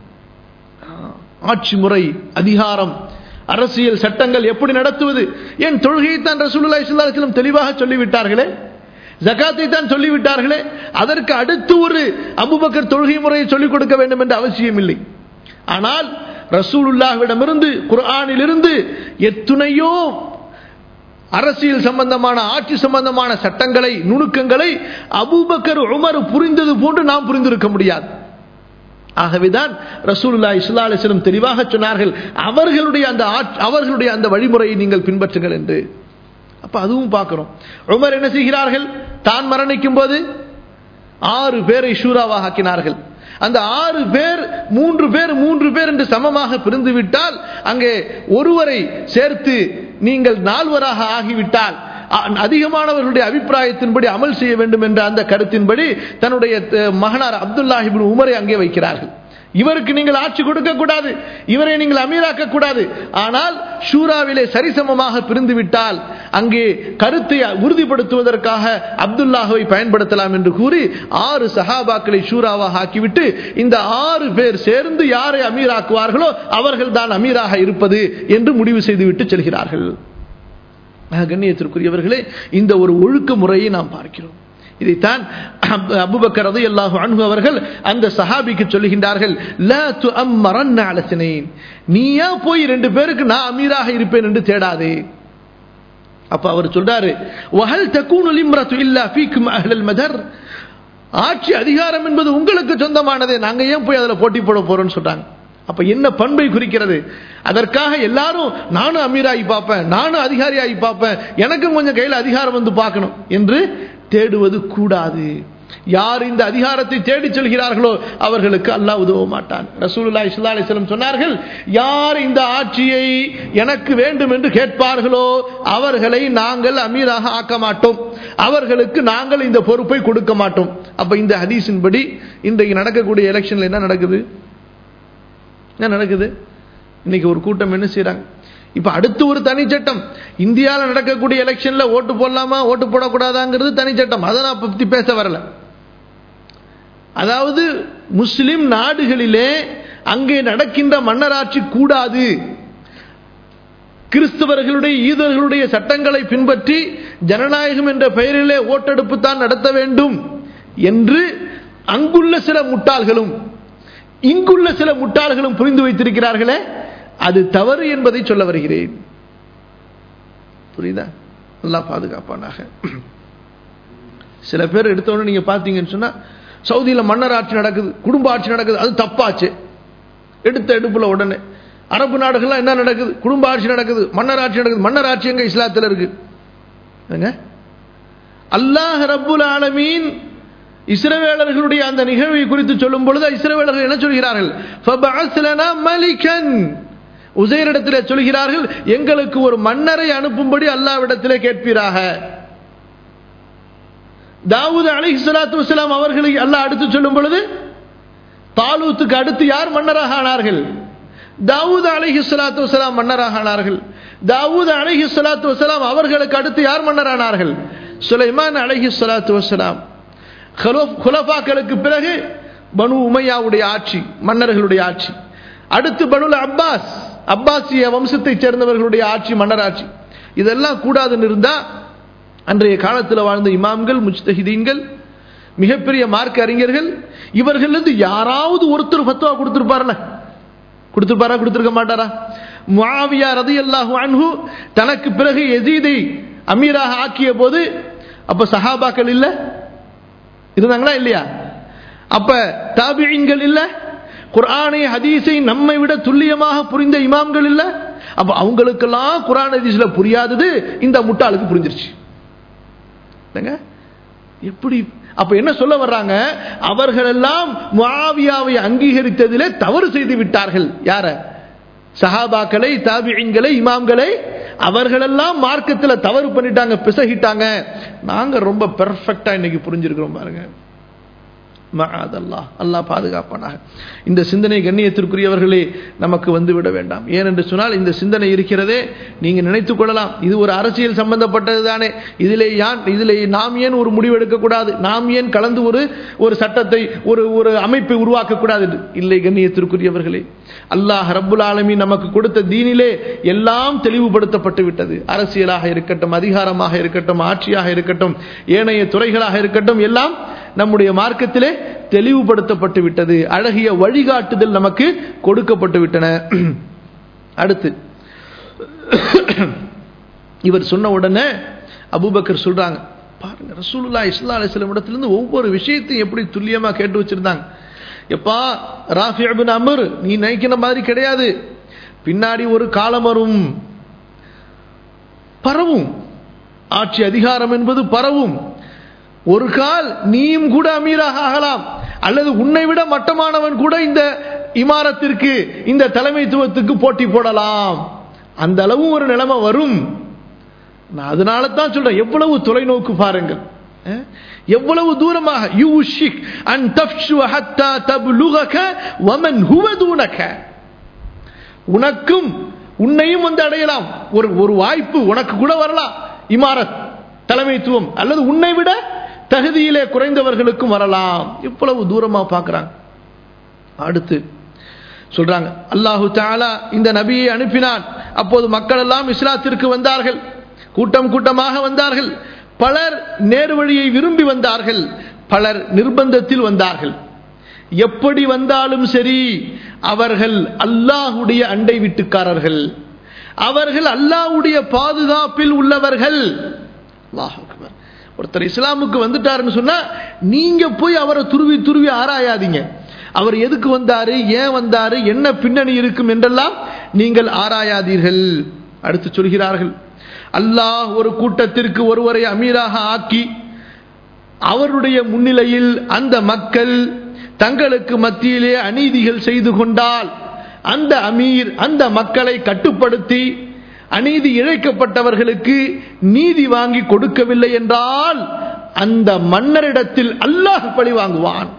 ஆட்சி முறை அதிகாரம் அரசியல் சட்டங்கள் எப்படி நடத்துவது என் தொழுகையை தான் ரசூலுல்லாஹி ஸல்லல்லாஹு அலைஹி வஸல்லம் தெளிவாக சொல்லிவிட்டார்களே ஜகாத்தை தான் சொல்லிவிட்டார்களே அதற்கு அடுத்து ஒரு அபுபக்கர் தொழுகை முறையை சொல்லிக் கொடுக்க வேண்டும் என்ற அவசியம் இல்லை ஆனால் ரசூலுல்லாஹ்விடமிருந்து குர்ஆனிலிருந்து எத்துணையோ அரசியல் சம்பந்தமான ஆட்சி சம்பந்தமான சட்டங்களை நுணுக்கங்களை அபூபக்கர் உமர் புரிந்தது போன்று நாம் புரிந்திருக்க முடியாது ஆகவேதான் ரசூலுல்லா இஸ்லா அலிஸ்லம் தெளிவாக சொன்னார்கள் அவர்களுடைய அந்த அவர்களுடைய அந்த வழிமுறையை நீங்கள் பின்பற்றுங்கள் என்று அப்ப அதுவும் பார்க்கிறோம் உமர் என்ன செய்கிறார்கள் தான் மரணிக்கும் போது ஆறு பேரை ஷூராவாக ஆக்கினார்கள் அந்த ஆறு பேர் மூன்று பேர் மூன்று பேர் என்று சமமாக பிரிந்து விட்டால் அங்கே ஒருவரை சேர்த்து நீங்கள் நால்வராக ஆகிவிட்டால் அதிகமானவர்களுடைய அபிப்பிராயத்தின்படி அமல் செய்ய வேண்டும் என்ற அந்த கருத்தின்படி தன்னுடைய மகனார் அப்துல்லாஹிபின் உமரை அங்கே வைக்கிறார்கள் இவருக்கு நீங்கள் ஆட்சி கொடுக்க கூடாது இவரை நீங்கள் அமீராக்க கூடாது ஆனால் ஷூராவிலே சரிசமமாக பிரிந்து விட்டால் அங்கே கருத்தை உறுதிப்படுத்துவதற்காக அப்துல்லாஹுவை பயன்படுத்தலாம் என்று கூறி ஆறு சஹாபாக்களை ஷூராவாக ஆக்கிவிட்டு இந்த ஆறு பேர் சேர்ந்து யாரை அமீராக்குவார்களோ அவர்கள் தான் அமீராக இருப்பது என்று முடிவு செய்துவிட்டு செல்கிறார்கள் கண்ணியத்திற்குரியவர்களே இந்த ஒரு ஒழுக்க முறையை நாம் பார்க்கிறோம் இதைத்தான் அபுபக்கர் ரதி அல்லாஹு அன்பு அவர்கள் அந்த சஹாபிக்கு சொல்லுகின்றார்கள் நீயா போய் ரெண்டு பேருக்கு நான் அமீராக இருப்பேன் என்று தேடாதே அப்ப அவர் சொல்றாரு வஹல் தக்கூனு லிம்ரத்து இல்லா ஃபீக்கும் அஹ்லல் மதர் ஆட்சி அதிகாரம் என்பது உங்களுக்கு சொந்தமானதே நாங்க ஏன் போய் அதுல போட்டி போட போறோம்னு சொல்றாங்க அப்ப என்ன பண்பை குறிக்கிறது அதற்காக எல்லாரும் நானும் அமீராகி பார்ப்பேன் நானும் அதிகாரியாகி பார்ப்பேன் எனக்கும் கொஞ்சம் கையில் அதிகாரம் வந்து பார்க்கணும் என்று தேடுவது கூடாது யார் இந்த அதிகாரத்தை தேடி செல்கிறார்களோ அவர்களுக்கு அல்லாஹ் உதவ மாட்டான் ரசூலுல்லா இஸ்லா அலிஸ்லம் சொன்னார்கள் யார் இந்த ஆட்சியை எனக்கு வேண்டும் என்று கேட்பார்களோ அவர்களை நாங்கள் அமீராக ஆக்க மாட்டோம் அவர்களுக்கு நாங்கள் இந்த பொறுப்பை கொடுக்க மாட்டோம் அப்ப இந்த ஹதீஸின்படி இன்றைக்கு நடக்கக்கூடிய எலெக்ஷன்ல என்ன நடக்குது என்ன நடக்குது இன்னைக்கு ஒரு கூட்டம் என்ன செய்யறாங்க இப்ப அடுத்து ஒரு தனி சட்டம் இந்தியாவில் நடக்கக்கூடிய எலெக்ஷன்ல ஓட்டு போடலாமா ஓட்டு போடக்கூடாதாங்கிறது தனி சட்டம் அதை நான் பத்தி பேச வரல அதாவது முஸ்லிம் நாடுகளிலே அங்கே நடக்கின்ற மன்னராட்சி கூடாது கிறிஸ்தவர்களுடைய ஈதர்களுடைய சட்டங்களை பின்பற்றி ஜனநாயகம் என்ற பெயரிலே ஓட்டெடுப்பு தான் நடத்த வேண்டும் என்று அங்குள்ள சில முட்டாள்களும் இங்குள்ள சில முட்டாள்களும் புரிந்து வைத்திருக்கிறார்களே அது தவறு என்பதை சொல்ல வருகிறேன் புரியுதா நல்லா பாதுகாப்பானாக சில பேர் எடுத்தோன்னு நீங்க பாத்தீங்கன்னு சொன்னா சவுதியில மன்னர் ஆட்சி நடக்குது குடும்ப ஆட்சி நடக்குது அது தப்பாச்சு எடுத்த எடுப்புல உடனே அரபு நாடுகள்லாம் என்ன நடக்குது குடும்ப ஆட்சி நடக்குது மன்னர் ஆட்சி நடக்குது மன்னர் ஆட்சி எங்க இஸ்லாத்தில் இருக்கு அல்லாஹ் ரப்புல் ஆலமீன் இஸ்ரவேலர்களுடைய அந்த நிகழ்வை குறித்து சொல்லும் பொழுது இஸ்ரவேலர்கள் என்ன சொல்கிறார்கள் மலிகன் உசைரிடத்தில் சொல்கிறார்கள் எங்களுக்கு ஒரு மன்னரை அனுப்பும்படி அல்லாவிடத்திலே கேட்பீராக தாவூத் அலி சலாத்து வலாம் அவர்களை அல்லாஹ் அடுத்து சொல்லும் பொழுது தாலூத்துக்கு அடுத்து யார் மன்னராக ஆனார்கள் தாவூத் அலிஹி சலாத்து வலாம் மன்னராக ஆனார்கள் தாவூத் அலிஹி சலாத்து வலாம் அவர்களுக்கு அடுத்து யார் மன்னரானார்கள் சுலைமான் அலிஹி சலாத்து வலாம் குலஃபாக்களுக்கு பிறகு பனு உமையாவுடைய ஆட்சி மன்னர்களுடைய ஆட்சி அடுத்து பனுல அப்பாஸ் அப்பாசிய வம்சத்தைச் சேர்ந்தவர்களுடைய ஆட்சி மன்னராட்சி இதெல்லாம் கூடாதுன்னு இருந்தா அன்றைய காலத்தில் வாழ்ந்த இமாம்கள் முஜ்தஹிதீன்கள் மிகப்பெரிய மார்க்க அறிஞர்கள் இவர்கள் இருந்து யாராவது ஒருத்தர் ஃபத்வா கொடுத்திருப்பார்ல கொடுத்திருப்பாரா கொடுத்திருக்க மாட்டாரா முஆவியா ரதியல்லாஹு அன்ஹு தனக்கு பிறகு எசீதை அமீராக ஆக்கிய போது அப்ப சஹாபாக்கள் இல்ல இருந்தாங்களா இல்லையா அப்ப தாபியங்கள் இல்ல குர்ஆனை ஹதீஸை நம்மை விட துல்லியமாக புரிந்த இமாம்கள் இல்ல அப்ப அவங்களுக்கெல்லாம் குர்ஆன் ஹதீஸ்ல புரியாதது இந்த முட்டாளுக்கு புரிஞ்சிருச்சு எப்படி அப்ப என்ன சொல்ல வர்றாங்க அவர்கள் எல்லாம் முஆவியாவை அங்கீகரித்ததிலே தவறு செய்து விட்டார்கள் யார சஹாபாக்களை தாபியங்களை இமாம்களை அவர்களெல்லாம் மார்க்கத்தில் தவறு பண்ணிட்டாங்க பிசகிட்டாங்க நாங்க ரொம்ப பெர்ஃபெக்டா இன்னைக்கு புரிஞ்சிருக்கிறோம் பாருங்க அல்லாஹ் பாதுகாப்பானாக இந்த சிந்தனை கண்ணியத்திற்குரியவர்களே நமக்கு வந்து விட வேண்டாம் ஏனென்று சொன்னால் இந்த சிந்தனை இருக்கிறதே நீங்க நினைத்துக் கொள்ளலாம் இது ஒரு அரசியல் சம்பந்தப்பட்டது தானே இதிலே யான் இதிலே நாம் ஏன் ஒரு முடிவு எடுக்கக்கூடாது நாம் ஏன் கலந்து ஒரு ஒரு சட்டத்தை ஒரு ஒரு அமைப்பை உருவாக்கக்கூடாது இல்லை கண்ணியத்திற்குரியவர்களே அல்லாஹ் ரப்புல் ஆலமி நமக்கு கொடுத்த தீனிலே எல்லாம் தெளிவுபடுத்தப்பட்டு விட்டது அரசியலாக இருக்கட்டும் அதிகாரமாக இருக்கட்டும் ஆட்சியாக இருக்கட்டும் ஏனைய துறைகளாக இருக்கட்டும் எல்லாம் நம்முடைய மார்க்கத்திலே தெளிவுபடுத்தப்பட்டு விட்டது அழகிய வழிகாட்டுதல் நமக்கு கொடுக்கப்பட்டு விட்டன அடுத்து இவர் சொன்ன உடனே அபூபக்கர் சொல்றாங்க பாருங்க ரசூலுல்லா இஸ்லா அலிஸ்லாம் இடத்துலேருந்து ஒவ்வொரு விஷயத்தையும் எப்படி துல்லியமா கேட்டு வச்சிருந்தாங்க எப்பா ராஃபி அபின் அமர் நீ நினைக்கிற மாதிரி கிடையாது பின்னாடி ஒரு காலம் வரும் பரவும் ஆட்சி அதிகாரம் என்பது பரவும் ஒரு கால் நீயும் கூட அமீராக ஆகலாம் அல்லது உன்னை விட மட்டமானவன் கூட இந்த இமாரத்திற்கு இந்த தலைமைத்துவத்துக்கு போட்டி போடலாம் அந்த அளவு ஒரு நிலைமை வரும் நான் அதனால தான் சொல்றேன் எவ்வளவு தொலைநோக்கு பாருங்கள் அஹ், எவ்வளவு தூரமாக யூஷிக் அன் தஃப்ஷு ஹத்தா தப்லுகக வமன் ஹுவ தூனக உனக்கும் உன்னையும் வந்து அடையலாம் ஒரு ஒரு வாய்ப்பு உனக்கு கூட வரலாம் இமாரத் தலைமைத்துவம் அல்லது உன்னை விட தகுதியிலே குறைந்தவர்களுக்கும் வரலாம் இவ்வளவு தூரமா பார்க்கறாங்க அடுத்து சொல்றாங்க அல்லாஹு தாலா இந்த நபியை அனுப்பினான் அப்போது மக்கள் எல்லாம் இஸ்லாத்திற்கு வந்தார்கள் கூட்டம் கூட்டமாக வந்தார்கள் பலர் நேர் வழியை விரும்பி வந்தார்கள் பலர் நிர்பந்தத்தில் வந்தார்கள் எப்படி வந்தாலும் சரி அவர்கள் அல்லாஹுடைய அண்டை வீட்டுக்காரர்கள் அவர்கள் அல்லாஹ்வுடைய பாதுகாப்பில் உள்ளவர்கள் அல்லாஹ் அக்பர். ஒருத்தர் இஸ்லாமுக்கு வந்துட்டாருன்னு சொன்னா நீங்க போய் அவரை துருவி துருவி ஆராயாதீங்க அவர் எதுக்கு வந்தாரு ஏன் வந்தாரு என்ன பின்னணி இருக்கும் என்றெல்லாம் நீங்கள் ஆராயாதீர்கள் அடுத்து சொல்கிறார்கள் அல்லாஹ் ஒரு கூட்டத்திற்கு ஒருவரை அமீராக ஆக்கி அவருடைய முன்னிலையில் அந்த மக்கள் தங்களுக்கு மத்தியிலே அநீதிகள் செய்து கொண்டால் அந்த அமீர் அந்த மக்களை கட்டுப்படுத்தி அநீதி இழைக்கப்பட்டவர்களுக்கு நீதி வாங்கி கொடுக்கவில்லை என்றால் அந்த மன்னரிடத்தில் அல்லாஹ் பழி வாங்குவான்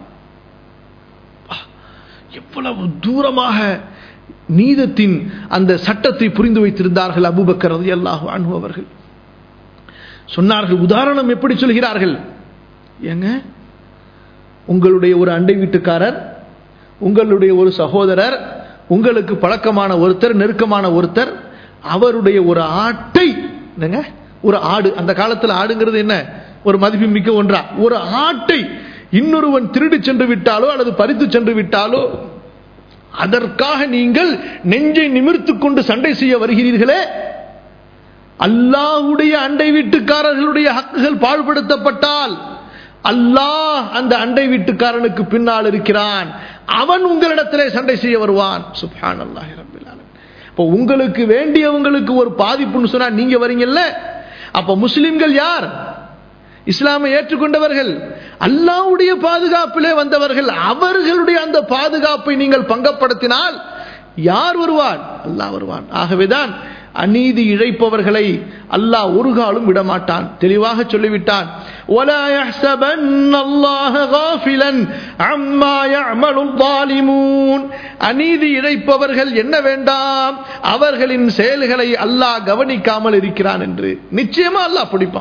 எவ்வளவு தூரமாக நீதத்தின் அந்த சட்டத்தை புரிந்து வைத்திருந்தார்கள் அபூபக்கர் ரலியல்லாஹு அன்ஹு அவர்கள் சொன்னார்கள் உதாரணம் எப்படி சொல்கிறார்கள் ஏங்க உங்களுடைய ஒரு அண்டை வீட்டுக்காரர் உங்களுடைய ஒரு சகோதரர் உங்களுக்கு பழக்கமான ஒருத்தர் நெருக்கமான ஒருத்தர் அவருடைய ஒரு ஆட்டை என்னங்க ஒரு ஆடு அந்த காலத்தில் ஆடுங்கிறது என்ன ஒரு மதிப்பு மிக்க ஒன்றா ஒரு ஆட்டை இன்னொருவன் திருடி சென்று விட்டாலோ அல்லது பறித்து சென்று விட்டாலோ அதற்காக நீங்கள் நெஞ்சை நிமிர்த்துக் கொண்டு சண்டை செய்ய வருகிறீர்களே அல்லாஹ்வுடைய அண்டை வீட்டுக்காரர்களுடைய ஹக்குகள் பாழ்படுத்தப்பட்டால் அல்லாஹ் அந்த அண்டை வீட்டுக்காரனுக்கு பின்னால் இருக்கிறான் அவன் உங்களிடத்திலே சண்டை செய்ய வருவான் சுப்ஹான் அல்லாஹி ரப்பில் ஆலமீன். இப்போ உங்களுக்கு வேண்டியவங்களுக்கு ஒரு பாதிப்புன்னு சொன்னா நீங்க வரீங்கல்ல அப்ப முஸ்லிம்கள் யார் இஸ்லாமை ஏற்றுக்கொண்டவர்கள் அல்லாஹ்வுடைய பாதுகாப்பிலே வந்தவர்கள் அவர்களுடைய அந்த பாதுகாப்பை நீங்கள் பங்கப்படுத்தினால் யார் வருவான் அல்லாஹ் வருவான் ஆகவேதான் அநீதி இழைப்பவர்களை அல்லாஹ் ஒரு காலும் விடமாட்டான் தெளிவாக சொல்லிவிட்டான் وَلَا يَحْسَبَنَّ اللَّهَ غَافِلًا عَمَّا يَعْمَلُ الظَّالِمُونَ அநீதி இழைப்பவர்கள் என்ன வேண்டாம் அவர்களின் செயல்களை அல்லாஹ் கவனிக்காமல் இருக்கிறான் என்று நிச்சயமா அல்லாஹ் பிடிப்பான்